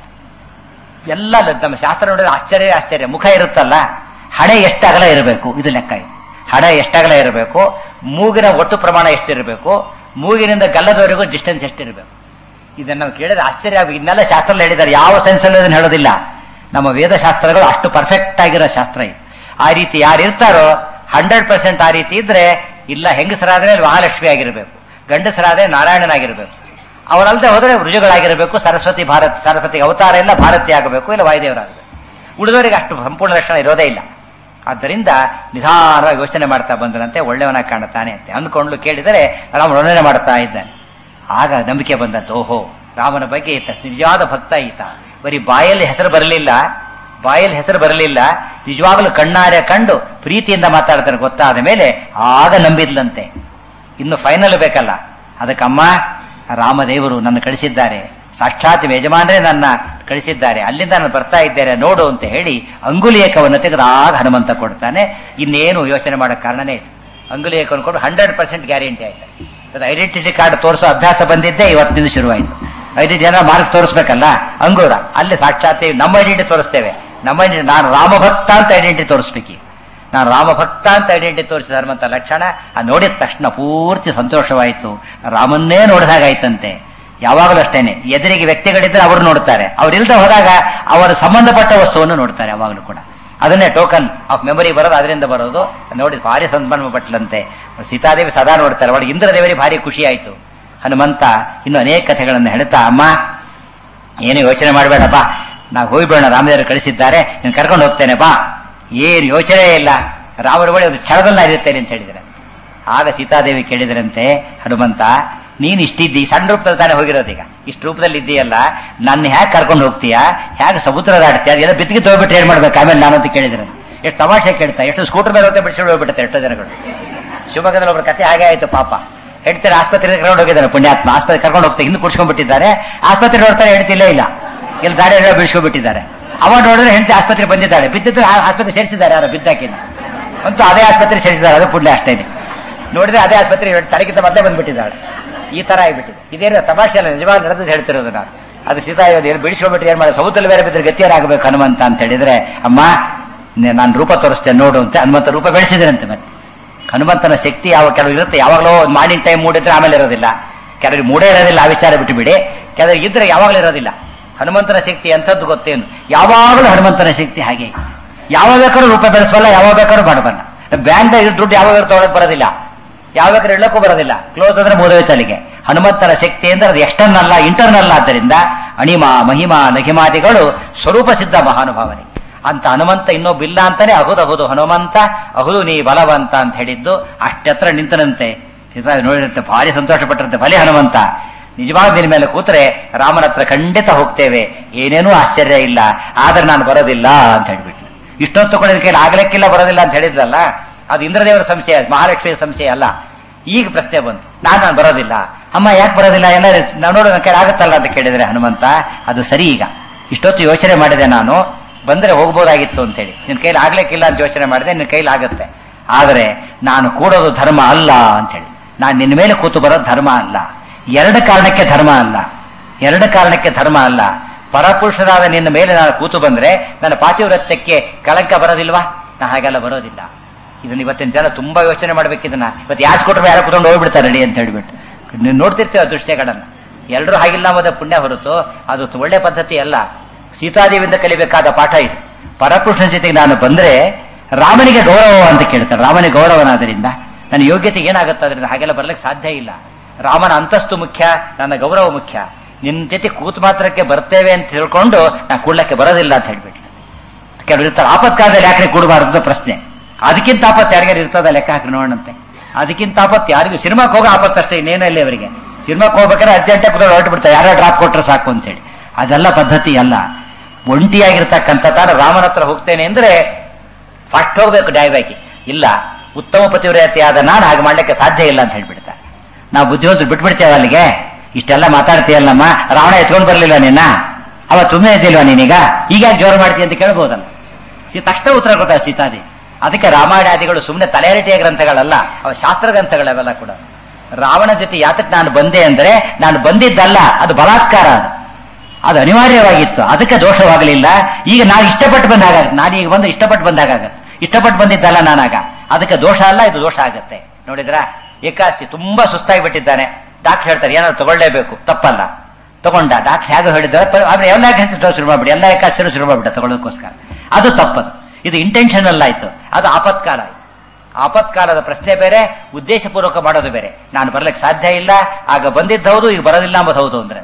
ಎಲ್ಲ ಲ- ನಮ್ಮ ಶಾಸ್ತ್ರ ನೋಡಿದ್ರೆ ಆಶ್ಚರ್ಯ ಆಶ್ಚರ್ಯ ಮುಖ ಇರುತ್ತಲ್ಲ ಹಣೆ ಎಷ್ಟು ಅಗಲ ಇರಬೇಕು ಇದು ಲೆಕ್ಕ ಇದು ಹಣೆ ಎಷ್ಟು ಅಗಲ ಇರಬೇಕು ಮೂಗಿನ ಒಟ್ಟು ಪ್ರಮಾಣ ಎಷ್ಟಿರಬೇಕು ಮೂಗಿನಿಂದ ಗಲ್ಲದವರೆಗೂ ಡಿಸ್ಟೆನ್ಸ್ ಎಷ್ಟಿರಬೇಕು ಇದನ್ನ ನಾವು ಕೇಳಿದ್ರೆ ಆಶ್ಚರ್ಯ ಆಗಿ ಇದನ್ನೆಲ್ಲ ಶಾಸ್ತ್ರದಲ್ಲಿ ಹೇಳಿದ್ದಾರೆ ಯಾವ ಸೆನ್ಸಲ್ಲಿ ಅದನ್ನು ಹೇಳೋದಿಲ್ಲ ನಮ್ಮ ವೇದಶಾಸ್ತ್ರಗಳು ಅಷ್ಟು ಪರ್ಫೆಕ್ಟ್ ಆಗಿರೋ ಶಾಸ್ತ್ರ ಇದು ಆ ರೀತಿ ಯಾರು ಇರ್ತಾರೋ ಹಂಡ್ರೆಡ್ ಪರ್ಸೆಂಟ್ ಆ ರೀತಿ ಇದ್ರೆ ಇಲ್ಲ ಹೆಂಗಸರಾದ್ರೆ ಮಹಾಲಕ್ಷ್ಮಿ ಆಗಿರಬೇಕು ಗಂಡಸರಾದ್ರೆ ನಾರಾಯಣನಾಗಿರ್ಬೇಕು ಅವರಲ್ಲದೆ ಹೋದರೆ ರುಜುಗಳಾಗಿರಬೇಕು ಸರಸ್ವತಿ ಭಾರತ್ ಸರಸ್ವತಿ ಅವತಾರ ಎಲ್ಲ ಭಾರತಿ ಆಗಬೇಕು ಇಲ್ಲ ವಾಯುದೇವರಾಗಬೇಕು ಉಳಿದವರಿಗೆ ಅಷ್ಟು ಸಂಪೂರ್ಣ ಲಕ್ಷಣ ಇರೋದೇ ಇಲ್ಲ ಆದ್ದರಿಂದ ನಿಧಾನವಾಗಿ ಯೋಚನೆ ಮಾಡ್ತಾ ಬಂದರಂತೆ ಒಳ್ಳೆಯವನಾಗಿ ಕಾಣುತ್ತಾನೆ ಅಂತ ಅಂದ್ಕೊಂಡು ಕೇಳಿದರೆ ರಾಮ ವರ್ಣನೆ ಮಾಡ್ತಾ ಇದ್ದಾನೆ ಆಗ ನಂಬಿಕೆ ಬಂದದ್ದು ಓಹೋ ರಾಮನ ಬಗ್ಗೆ ಈತ ನಿಜವಾದ ಭಕ್ತ ಈತ ಬರೀ ಬಾಯಲ್ಲಿ ಹೆಸರು ಬರಲಿಲ್ಲ ಬಾಯಲ್ಲಿ ಹೆಸರು ಬರಲಿಲ್ಲ ನಿಜವಾಗಲೂ ಕಣ್ಣಾರೆ ಕಂಡು ಪ್ರೀತಿಯಿಂದ ಮಾತಾಡ್ತಾನೆ ಗೊತ್ತಾದ ಮೇಲೆ ಆಗ ನಂಬಿದ್ಲಂತೆ ಇನ್ನು ಫೈನಲ್ ಬೇಕಲ್ಲ ಅದಕ್ಕಮ್ಮ ರಾಮದೇವರು ನನ್ನ ಕಳಿಸಿದ್ದಾರೆ ಸಾಕ್ಷಾತ್ ಯಜಮಾನರೇ ನನ್ನ ಕಳಿಸಿದ್ದಾರೆ ಅಲ್ಲಿಂದ ನಾನು ಬರ್ತಾ ಇದ್ದೇನೆ ನೋಡು ಅಂತ ಹೇಳಿ ಅಂಗುಲಿಯಕವನ್ನು ತೆಗೆದಾಗ ಹನುಮಂತ ಕೊಡ್ತಾನೆ ಇನ್ನೇನು ಯೋಚನೆ ಮಾಡೋ ಕಾರಣನೇ ಇಲ್ಲ ಅಂಗುಲಿಯಕವನ್ನು ಕೊಟ್ಟು ಹಂಡ್ರೆಡ್ ಪರ್ಸೆಂಟ್ ಗ್ಯಾರಂಟಿ ಆಯ್ತು ಇವತ್ತು ಐಡೆಂಟಿಟಿ ಕಾರ್ಡ್ ತೋರಿಸೋ ಅಭ್ಯಾಸ ಬಂದಿದ್ದೆ ಇವತ್ತಿನಿಂದ ಶುರುವಾಯಿತು ಐಡೆಂಟಿ ಏನಾರ ಮಾರ್ಕ್ಸ್ ತೋರಿಸ್ಬೇಕಲ್ಲ ಅಂಗೂರ ಅಲ್ಲಿ ಸಾಕ್ಷಾತ್ ನಮ್ಮ ಐಡೆಂಟಿ ತೋರಿಸ್ತೇವೆ ನಮ್ಮ ಐಡೆಂಟಿ ನಾನು ರಾಮಭಕ್ತ ಅಂತ ಐಡೆಂಟಿ ತೋರಿಸ್ಬೇಕು ನಾನು ರಾಮಭಕ್ತ ಅಂತ ಐಡೆಂಟಿ ತೋರಿಸಿದ ಹನುಮಂತ ಲಕ್ಷಣ ಅದು ನೋಡಿದ ತಕ್ಷಣ ಪೂರ್ತಿ ಸಂತೋಷವಾಯಿತು ರಾಮನ್ನೇ ನೋಡಿದಾಗಾಯ್ತಂತೆ ಯಾವಾಗಲೂ ಅಷ್ಟೇನೆ ಎದುರಿಗೆ ವ್ಯಕ್ತಿಗಳಿದ್ರೆ ಅವರು ನೋಡ್ತಾರೆ ಅವ್ರಿಲ್ದೆ ಹೋದಾಗ ಅವರ ಸಂಬಂಧಪಟ್ಟ ವಸ್ತುವನ್ನು ನೋಡ್ತಾರೆ ಯಾವಾಗಲೂ ಕೂಡ ಅದನ್ನೇ ಟೋಕನ್ ಆಫ್ ಮೆಮೊರಿ ಬರೋದು ಅದರಿಂದ ಬರೋದು ನೋಡಿ ಭಾರಿ ಸಂಭ್ರಮ ಪಟ್ಲಂತೆ ಸೀತಾದೇವಿ ಸದಾ ನೋಡ್ತಾರೆ ಅವಳಿಗೆ ಇಂದ್ರದೇವರಿಗೆ ಭಾರಿ ಖುಷಿ ಆಯಿತು ಹನುಮಂತ ಇನ್ನು ಅನೇಕ ಕಥೆಗಳನ್ನು ಹೇಳ್ತಾ ಅಮ್ಮ ಏನು ಯೋಚನೆ ಮಾಡಬೇಡ ಬಾ ನಾವು ಹೋಗ್ಬೇಡ ರಾಮದೇವರು ಕಳಿಸಿದ್ದಾರೆ ನೀನು ಕರ್ಕೊಂಡು ಹೋಗ್ತೇನೆ ಬಾ ಏನು ಯೋಚನೆ ಇಲ್ಲ ರಾಮರ ಬಳಿ ಒಂದು ಕ್ಷಣದಲ್ಲಿ ನಾನು ಇರ್ತೇನೆ ಅಂತ ಹೇಳಿದ್ರೆ ಆಗ ಸೀತಾದೇವಿ ಕೇಳಿದ್ರಂತೆ ಹನುಮಂತ ನೀನು ಇಷ್ಟಿದ್ದಿ ಸಣ್ಣ ರೂಪದಲ್ಲಿ ತಾನೇ ಹೋಗಿರೋದೀಗ ಇಷ್ಟು ರೂಪದಲ್ಲಿ ಇದ್ದೀಯಲ್ಲ ನನ್ನ ಹ್ಯಾಗೆ ಕರ್ಕೊಂಡು ಹೋಗ್ತೀಯಾ ಹೇಗೆ ಸಮುದ್ರ ದಾಡ್ತೀಯ ಅದೆಲ್ಲ ಬಿತ್ತಿಗೆ ತಗೋಬಿಟ್ಟು ಏನ್ ಮಾಡ್ಬೇಕು ಆಮೇಲೆ ನಾನು ಅಂತ ಕೇಳಿದ್ರೆ ಎಷ್ಟು ತಮಾಷೆ ಕೇಳ್ತಾ ಎಷ್ಟು ಸ್ಕೂಟರ್ ಮೇಲೆ ಹೋಗ್ತಾ ಬಿಡಿಸ್ಕೊಂಡು ಹೋಗ್ಬಿಡುತ್ತೆ ಎಷ್ಟೋ ಜನಗಳು ಶಿವಮೊಗ್ಗದಲ್ಲಿ ಒಬ್ಬರ ಕತೆ ಹಾಗೆ ಆಯ್ತು ಪಾಪ ಹೇಳ್ತಾರೆ ಆಸ್ಪತ್ರೆಗೆ ಕರ್ಕೊಂಡು ಹೋಗಿದ್ದಾನೆ ಪುಣ್ಯಾತ್ಮ ಆಸ್ಪತ್ರೆ ಕರ್ಕೊಂಡು ಹೋಗ್ತಾ ಇನ್ನು ಕುಡ್ಸ್ಕೊಂಡ್ಬಿಟ್ಟಿದ್ದಾರೆ ಆಸ್ಪತ್ರೆ ನೋಡ್ತಾರೆ ಹೇಳ್ತಿಲ್ಲೇ ಇಲ್ಲ ಇಲ್ಲಿ ದಾಡಿ ಎಲ್ಲ ಬೀಳ್ಸ್ಕೊಂಡ್ಬಿಟ್ಟಿದ್ದಾರೆ ಅವ ನೋಡಿದ್ರೆ ಹೆಂಡತಿ ಆಸ್ಪತ್ರೆ ಬಂದಿದ್ದಾಳೆ ಬಿದ್ದಿದ್ರೆ ಆ- ಆಸ್ಪತ್ರೆ ಸೇರಿಸಿದ್ದಾರೆ ಯಾರು ಬಿದ್ದಾಕಿನ ಅಂತೂ ಅದೇ ಆಸ್ಪತ್ರೆ ಸೇರಿಸಿದ್ದಾರೆ ಅದು ಪುಣ್ಯ ಅಷ್ಟೇನೆ ನೋಡಿದ್ರೆ ಅದೇ ಆಸ್ಪತ್ರೆ ತಲೆಗಿಂತ ಮೊದಲೇ ಬಂದ್ಬಿಟ್ಟಿದ್ದಾಳೆ ಈ ತರ ಆಗಿಬಿಟ್ಟಿದೆ ಇದೇನು ತಮಾಷೆ ಅಲ್ಲ ನಿಜವಾಗಿ ನಡೆದು ಹೇಳ್ತಿರೋದು ನಾನು ಅದು ಸೀತಾ ಏನು ಬಿಡಿಸ್ಕೊಂಡ್ಬಿಟ್ಟು ಏನ್ ಮಾಡಿ ಸಮುದ್ರದಲ್ಲಿ ಬೇರೆ ಬಿದ್ದರೆ ಗತಿಯಾರಾಗಬೇಕು ಹನುಮಂತ ಅಂತ ಹೇಳಿದ್ರೆ ಅಮ್ಮ ನಾನು ರೂಪ ತೋರಿಸ್ತೇನೆ ನೋಡು ಅಂತ ಹನುಮಂತ ರೂಪ ಬೆಳೆಸಿದ್ರಂತೆ ಮತ್ತೆ ಹನುಮಂತನ ಶಕ್ತಿ ಯಾವ ಕೆಲವು ಇರುತ್ತೆ ಯಾವಾಗಲೂ ಮಾರ್ನಿಂಗ್ ಟೈಮ್ ಮೂಡಿದ್ರೆ ಆಮೇಲೆ ಇರೋದಿಲ್ಲ ಕೆಲವರಿಗೆ ಮೂಡೇ ಇರೋದಿಲ್ಲ ಆ ವಿಚಾರ ಬಿಟ್ಟು ಬಿಡಿ ಕೆಲವರಿಗೆ ಇದ್ರೆ ಯಾವಾಗಲೂ ಇರೋದಿಲ್ಲ ಹನುಮಂತನ ಶಕ್ತಿ ಎಂಥದ್ದು ಗೊತ್ತೇನು ಯಾವಾಗಲೂ ಹನುಮಂತನ ಶಕ್ತಿ ಹಾಗೆ ಯಾವಾಗ ಬೇಕಾದ್ರೂ ರೂಪ ಬೆಳೆಸಬಲ್ಲ ಯಾವಾಗ ಬೇಕಾದ್ರೂ ಮಾಡಬಲ್ಲ ಬ್ಯಾಂಕ್ ದುಡ್ಡು ಯಾವಾಗ ತಗೊಳಕ್ ಬರೋದಿಲ್ಲ ಯಾವ ಬೇಕಾದ್ರೂ ಇಡಕ್ಕೂ ಬರೋದಿಲ್ಲ ಕ್ಲೋಸ್ ಅಂದ್ರೆ ಮೂದೋಯ್ತು ಅಲ್ಲಿಗೆ ಹನುಮಂತನ ಶಕ್ತಿ ಅಂದ್ರೆ ಅದು ಎಕ್ಸ್ಟರ್ನಲ್ ಅಲ್ಲ ಇಂಟರ್ನಲ್ ಆದ್ದರಿಂದ ಅಣಿಮ ಮಹಿಮಾ ನಹಿಮಾದಿಗಳು ಸ್ವರೂಪ ಸಿದ್ಧ ಮಹಾನುಭಾವನೆ ಅಂತ ಹನುಮಂತ ಇನ್ನೊಬ್ಬಿಲ್ಲ ಅಂತಾನೆ ಅಹುದು ಅಹುದು ಹನುಮಂತ ಅಹುದು ನೀ ಬಲವಂತ ಅಂತ ಹೇಳಿದ್ದು ಅಷ್ಟತ್ರ ನಿಂತನಂತೆ ಹಿತ ನೋಡಿದಂತೆ ಭಾರಿ ಸಂತೋಷ ಪಟ್ಟರಂತೆ ಬಲಿ ಹನುಮಂತ ನಿಜವಾಗ ನಿನ್ನ ಮೇಲೆ ಕೂತ್ರೆ ರಾಮನ ಹತ್ರ ಖಂಡಿತ ಹೋಗ್ತೇವೆ ಏನೇನೂ ಆಶ್ಚರ್ಯ ಇಲ್ಲ ಆದ್ರೆ ನಾನು ಬರೋದಿಲ್ಲ ಅಂತ ಹೇಳ್ಬಿಟ್ಟು ಇಷ್ಟೊತ್ತು ಕೂಡ ಕೈಲಿ ಆಗ್ಲಿಕ್ಕಿಲ್ಲ ಬರೋದಿಲ್ಲ ಅಂತ ಹೇಳಿದ್ರಲ್ಲ ಅದು ಇಂದ್ರದೇವರ ಸಂಶಯ ಮಹಾಲಕ್ಷ್ಮಿಯ ಸಂಶಯ ಅಲ್ಲ ಈಗ ಪ್ರಶ್ನೆ ಬಂತು ನಾನು ನಾನು ಬರೋದಿಲ್ಲ ಅಮ್ಮ ಯಾಕೆ ಬರೋದಿಲ್ಲ ಎಲ್ಲ ನಾವು ನೋಡು ನನ್ನ ಕೈಲಿ ಆಗುತ್ತಲ್ಲ ಅಂತ ಕೇಳಿದ್ರೆ ಹನುಮಂತ ಅದು ಸರಿ ಈಗ ಇಷ್ಟೊತ್ತು ಯೋಚನೆ ಮಾಡಿದೆ ನಾನು ಬಂದ್ರೆ ಹೋಗ್ಬೋದಾಗಿತ್ತು ಅಂತೇಳಿ ನಿನ್ನ ಕೈಲಿ ಆಗ್ಲಿಕ್ಕಿಲ್ಲ ಅಂತ ಯೋಚನೆ ಮಾಡಿದೆ ನಿನ್ನ ಕೈಲಿ ಆಗುತ್ತೆ ಆದರೆ ನಾನು ಕೂಡೋದು ಧರ್ಮ ಅಲ್ಲ ಅಂತೇಳಿ ನಾನು ನಿನ್ನ ಮೇಲೆ ಕೂತು ಬರೋದು ಧರ್ಮ ಅಲ್ಲ ಎರಡು ಕಾರಣಕ್ಕೆ ಧರ್ಮ ಅಲ್ಲ ಎರಡು ಕಾರಣಕ್ಕೆ ಧರ್ಮ ಅಲ್ಲ ಪರಪುರುಷರಾದ ನಿನ್ನ ಮೇಲೆ ನಾನು ಕೂತು ಬಂದ್ರೆ ನನ್ನ ಪಾತಿವ್ರತ್ಯಕ್ಕೆ ಕಳಂಕ ಬರೋದಿಲ್ವಾ ನಾ ಹಾಗೆಲ್ಲ ಬರೋದಿಲ್ಲ ಇದನ್ನ ಇವತ್ತಿನ ಜನ ತುಂಬಾ ಯೋಚನೆ ಮಾಡ್ಬೇಕಿದನ್ನ ಇವತ್ತು ಯಾರು ಕೊಟ್ಟರು ಯಾರು ಕೂತ್ಕೊಂಡು ಹೋಗ್ಬಿಡ್ತಾರೆ ರೆಡಿ ಅಂತ ಹೇಳ್ಬಿಟ್ಟು ನೀವು ನೋಡ್ತಿರ್ತೀವಿ ಆ ದೃಶ್ಯಗಳನ್ನ ಎಲ್ಲರೂ ಹಾಗಿಲ್ಲ ಅನ್ನೋದೇ ಪುಣ್ಯ ಹೊರತು ಅದು ಒಳ್ಳೆ ಪದ್ಧತಿ ಅಲ್ಲ ಸೀತಾದೇವಿಯಿಂದ ಕಲಿಬೇಕಾದ ಪಾಠ ಇದು ಪರಪುರುಷನ ಜೊತೆಗೆ ನಾನು ಬಂದ್ರೆ ರಾಮನಿಗೆ ಗೌರವ ಅಂತ ಕೇಳ್ತಾರೆ ರಾಮನಿಗೆ ಗೌರವನಾದ್ರಿಂದ ನನ್ನ ಯೋಗ್ಯತೆಗೆ ಏನಾಗುತ್ತೆ ಅದರಿಂದ ಹಾಗೆಲ್ಲ ಬರ್ಲಿಕ್ಕೆ ಸಾಧ್ಯ ಇಲ್ಲ ರಾಮನ ಅಂತಸ್ತು ಮುಖ್ಯ ನನ್ನ ಗೌರವ ಮುಖ್ಯ ನಿನ್ನ ಜೊತೆ ಕೂತು ಮಾತ್ರಕ್ಕೆ ಬರ್ತೇವೆ ಅಂತ ತಿಳ್ಕೊಂಡು ನಾ ಕೂಡ್ಲಕ್ಕೆ ಬರೋದಿಲ್ಲ ಅಂತ ಹೇಳ್ಬಿಟ್ಟು ಕೆಲವರು ಇರ್ತಾರೆ ಆಪತ್ಕಾಲದಲ್ಲಿ ಯಾಕೆ ಕೂಡಬಾರದು ಅಂತ ಪ್ರಶ್ನೆ ಅದಕ್ಕಿಂತ ಆಪತ್ತು ಯಾರಿಗಾರು ಇರ್ತದ ಲೆಕ್ಕ ಹಾಕಿ ನೋಡೋಣಂತೆ ಅದಕ್ಕಿಂತ ಆಪತ್ತು ಯಾರಿಗೂ ಸಿನಿಮಾಕ್ಕೆ ಹೋಗೋ ಆಪತ್ತು ಅಷ್ಟೇ ಇನ್ನೇನೂ ಇಲ್ಲ ಅವರಿಗೆ ಸಿನಿಮಾಕ್ಕೆ ಹೋಗ್ಬೇಕಾದ್ರೆ ಅರ್ಜೆಂಟಾಗಿ ಕೂಡ ಹೊರಟು ಬಿಡ್ತಾರೆ ಯಾರೋ ಡ್ರಾಪ್ ಕೊಟ್ರೆ ಸಾಕು ಅಂತೇಳಿ ಅದೆಲ್ಲ ಪದ್ಧತಿ ಅಲ್ಲ ಒಂಟಿಯಾಗಿರ್ತಕ್ಕಂಥ ತಾನು ರಾಮನ ಹತ್ರ ಹೋಗ್ತೇನೆ ಅಂದ್ರೆ ಫಸ್ಟ್ ಹೋಗ್ಬೇಕು ಡ್ರೈವಾಗಿ ಇಲ್ಲ ಉತ್ತಮ ಪತಿವ್ರತೆಯಾದ ನಾನು ಹಾಗೆ ಮಾಡ್ಲಿಕ್ಕೆ ಸಾಧ್ಯ ಇಲ್ಲ ಅಂತ ಹೇಳ್ಬಿಡ್ತಾರೆ ನಾವು ಬುದ್ಧಿವಂತರು ಬಿಟ್ಬಿಡ್ತೇವೆ ಅಲ್ಲಿಗೆ ಇಷ್ಟೆಲ್ಲ ಮಾತಾಡ್ತೀಯಲ್ಲಮ್ಮ ರಾವಣ ಎತ್ಕೊಂಡು ಬರ್ಲಿಲ್ಲ ನಿನ್ನ ಅವ ತುಂಬೆ ಇದ್ದಿಲ್ವಾ ನೀನೀಗ ಈಗ ಜೋರು ಮಾಡ್ತೀಯ ಅಂತ ಕೇಳ್ಬೋದಲ್ಲ ಸಿ ತಕ್ಷಣ ಉತ್ತರ ಕೊಡ್ತಾರೆ ಸೀತಾದಿ ಅದಕ್ಕೆ ರಾಮಾಯಣಾದಿಗಳು ಸುಮ್ಮನೆ ತಲೆಹರಟೆಯ ಗ್ರಂಥಗಳಲ್ಲ ಅವ ಶಾಸ್ತ್ರ ಗ್ರಂಥಗಳವೆಲ್ಲ ಕೂಡ ರಾವಣ ಜೊತೆ ಯಾತಕ್ಕೆ ನಾನು ಬಂದೆ ಅಂದ್ರೆ ನಾನು ಬಂದಿದ್ದಲ್ಲ ಅದು ಬಲಾತ್ಕಾರ ಅದು ಅದು ಅನಿವಾರ್ಯವಾಗಿತ್ತು ಅದಕ್ಕೆ ದೋಷವಾಗಲಿಲ್ಲ ಈಗ ನಾನು ಇಷ್ಟಪಟ್ಟು ಬಂದಾಗ ನಾನು ಈಗ ಬಂದು ಇಷ್ಟಪಟ್ಟು ಬಂದಾಗ ಇಷ್ಟಪಟ್ಟು ಬಂದಿದ್ದಲ್ಲ ನಾನಾಗ ಅದಕ್ಕೆ ದೋಷ ಅಲ್ಲ ಇದು ದೋಷ ಆಗತ್ತೆ ನೋಡಿದ್ರ ಏಕಾಸಿ ತುಂಬಾ ಸುಸ್ತಾಗಿ ಬಿಟ್ಟಿದ್ದಾನೆ ಡಾಕ್ಟರ್ ಹೇಳ್ತಾರೆ ಏನಾದ್ರು ತಗೊಳ್ಳೇಬೇಕು ತಪ್ಪಲ್ಲ ತಗೊಂಡ ಡಾಕ್ಟರ್ ಹೇಗೆ ಹೇಳಿದ್ದಾರೆ ಆದ್ರೆ ಎಲ್ಲ ಹೆಸರು ಶುರು ಮಾಡ್ಬಿಡಿ ಎಲ್ಲ ಏಕಾಸಿರು ಶುರು ಮಾಡ್ಬಿಟ್ಟ ತಗೊಳ್ಳೋದಕ್ಕೋಸ್ಕರ ಅದು ತಪ್ಪದು ಇದು ಇಂಟೆನ್ಷನಲ್ ಆಯ್ತು ಅದು ಆಪತ್ಕಾಲ ಆಯ್ತು ಆಪತ್ಕಾಲದ ಪ್ರಶ್ನೆ ಬೇರೆ ಉದ್ದೇಶಪೂರ್ವಕ ಮಾಡೋದು ಬೇರೆ ನಾನು ಬರ್ಲಿಕ್ಕೆ ಸಾಧ್ಯ ಇಲ್ಲ ಆಗ ಬಂದಿದ್ದು ಹೌದು ಈಗ ಬರೋದಿಲ್ಲ ಅಂಬುದು ಹೌದು ಅಂದ್ರೆ